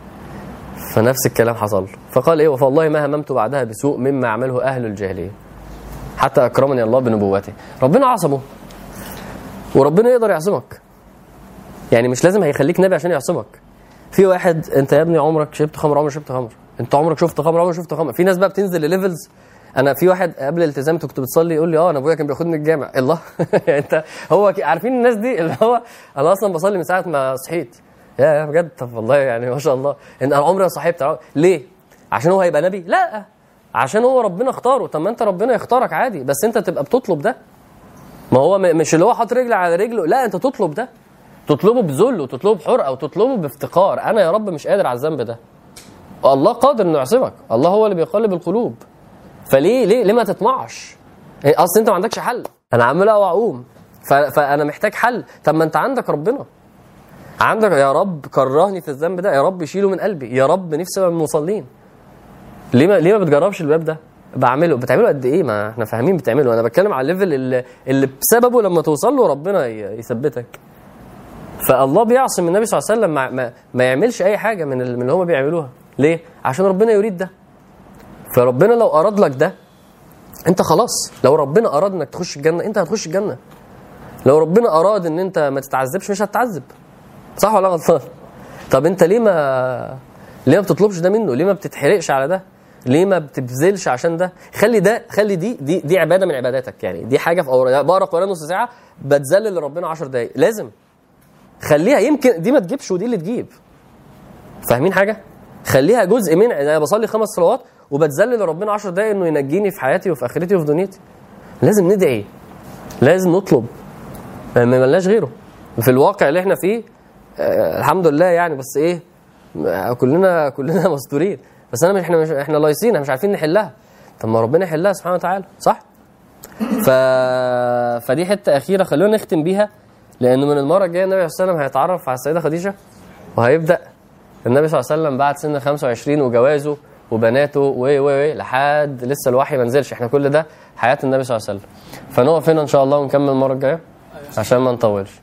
فنفس الكلام حصل له. فقال ايه فوالله ما هممت بعدها بسوء مما يعمله اهل الجاهليه حتى اكرمني الله بنبوته ربنا عصمه وربنا يقدر يعصمك يعني مش لازم هيخليك نبي عشان يعصمك في واحد انت يا ابني عمرك شربت خمر عمرك شربت خمر انت عمرك شفت خمر عمرك شفت خمر في ناس بقى بتنزل لليفلز انا في واحد قبل الالتزام كنت بتصلي يقول لي اه انا ابويا كان بياخدني الجامع الله يعني انت هو ك- عارفين الناس دي اللي هو انا اصلا بصلي من ساعه ما صحيت يا يا بجد طب والله يعني ما شاء الله ان انا عمري ما صحيت ليه عشان هو هيبقى نبي لا عشان هو ربنا اختاره طب ما انت ربنا يختارك عادي بس انت تبقى بتطلب ده ما هو م- مش اللي هو حاطط رجل على رجله لا انت تطلب ده تطلبه بذل وتطلبه بحرقه وتطلبه بافتقار انا يا رب مش قادر على الذنب ده الله قادر انه يعصمك الله هو اللي بيقلب القلوب فليه ليه ليه ما تطمعش إيه، اصل انت ما عندكش حل انا عمال اقوى اقوم ف- فانا محتاج حل طب ما انت عندك ربنا عندك يا رب كرهني في الذنب ده يا رب شيله من قلبي يا رب نفسي ابقى من المصلين ليه ما ليه ما بتجربش الباب ده بعمله بتعمله قد ايه ما احنا فاهمين بتعمله انا بتكلم على الليفل اللي, اللي بسببه لما توصل له ربنا ي- يثبتك فالله بيعصم النبي صلى الله عليه وسلم ما, ما, ما يعملش اي حاجه من ال- من اللي هم بيعملوها ليه عشان ربنا يريد ده فربنا لو اراد لك ده انت خلاص لو ربنا اراد انك تخش الجنه انت هتخش الجنه لو ربنا اراد ان انت ما تتعذبش مش هتتعذب صح ولا غلطان طب انت ليه ما ليه ما بتطلبش ده منه ليه ما بتتحرقش على ده ليه ما بتبذلش عشان ده خلي ده خلي دي دي دي عباده من عباداتك يعني دي حاجه في أور... بقرا قران نص ساعه بتذلل لربنا 10 دقائق لازم خليها يمكن دي ما تجيبش ودي اللي تجيب فاهمين حاجه خليها جزء من انا بصلي خمس صلوات وبتذلل لربنا 10 دقائق انه ينجيني في حياتي وفي اخرتي وفي دنيتي لازم ندعي لازم نطلب ما ملناش غيره في الواقع اللي احنا فيه آه الحمد لله يعني بس ايه آه، كلنا كلنا مستورين بس انا مش احنا مش احنا لايصين احنا مش عارفين نحلها طب ما ربنا يحلها سبحانه وتعالى صح ف... فدي حته اخيره خلونا نختم بيها لانه من المره الجايه النبي صلى الله عليه وسلم هيتعرف على السيده خديجه وهيبدا النبي صلى الله عليه وسلم بعد سن 25 وجوازه وبناته و و و لحد لسه الوحي ما نزلش احنا كل ده حياه النبي صلى الله عليه وسلم فنقف هنا ان شاء الله ونكمل المره الجايه عشان ما نطولش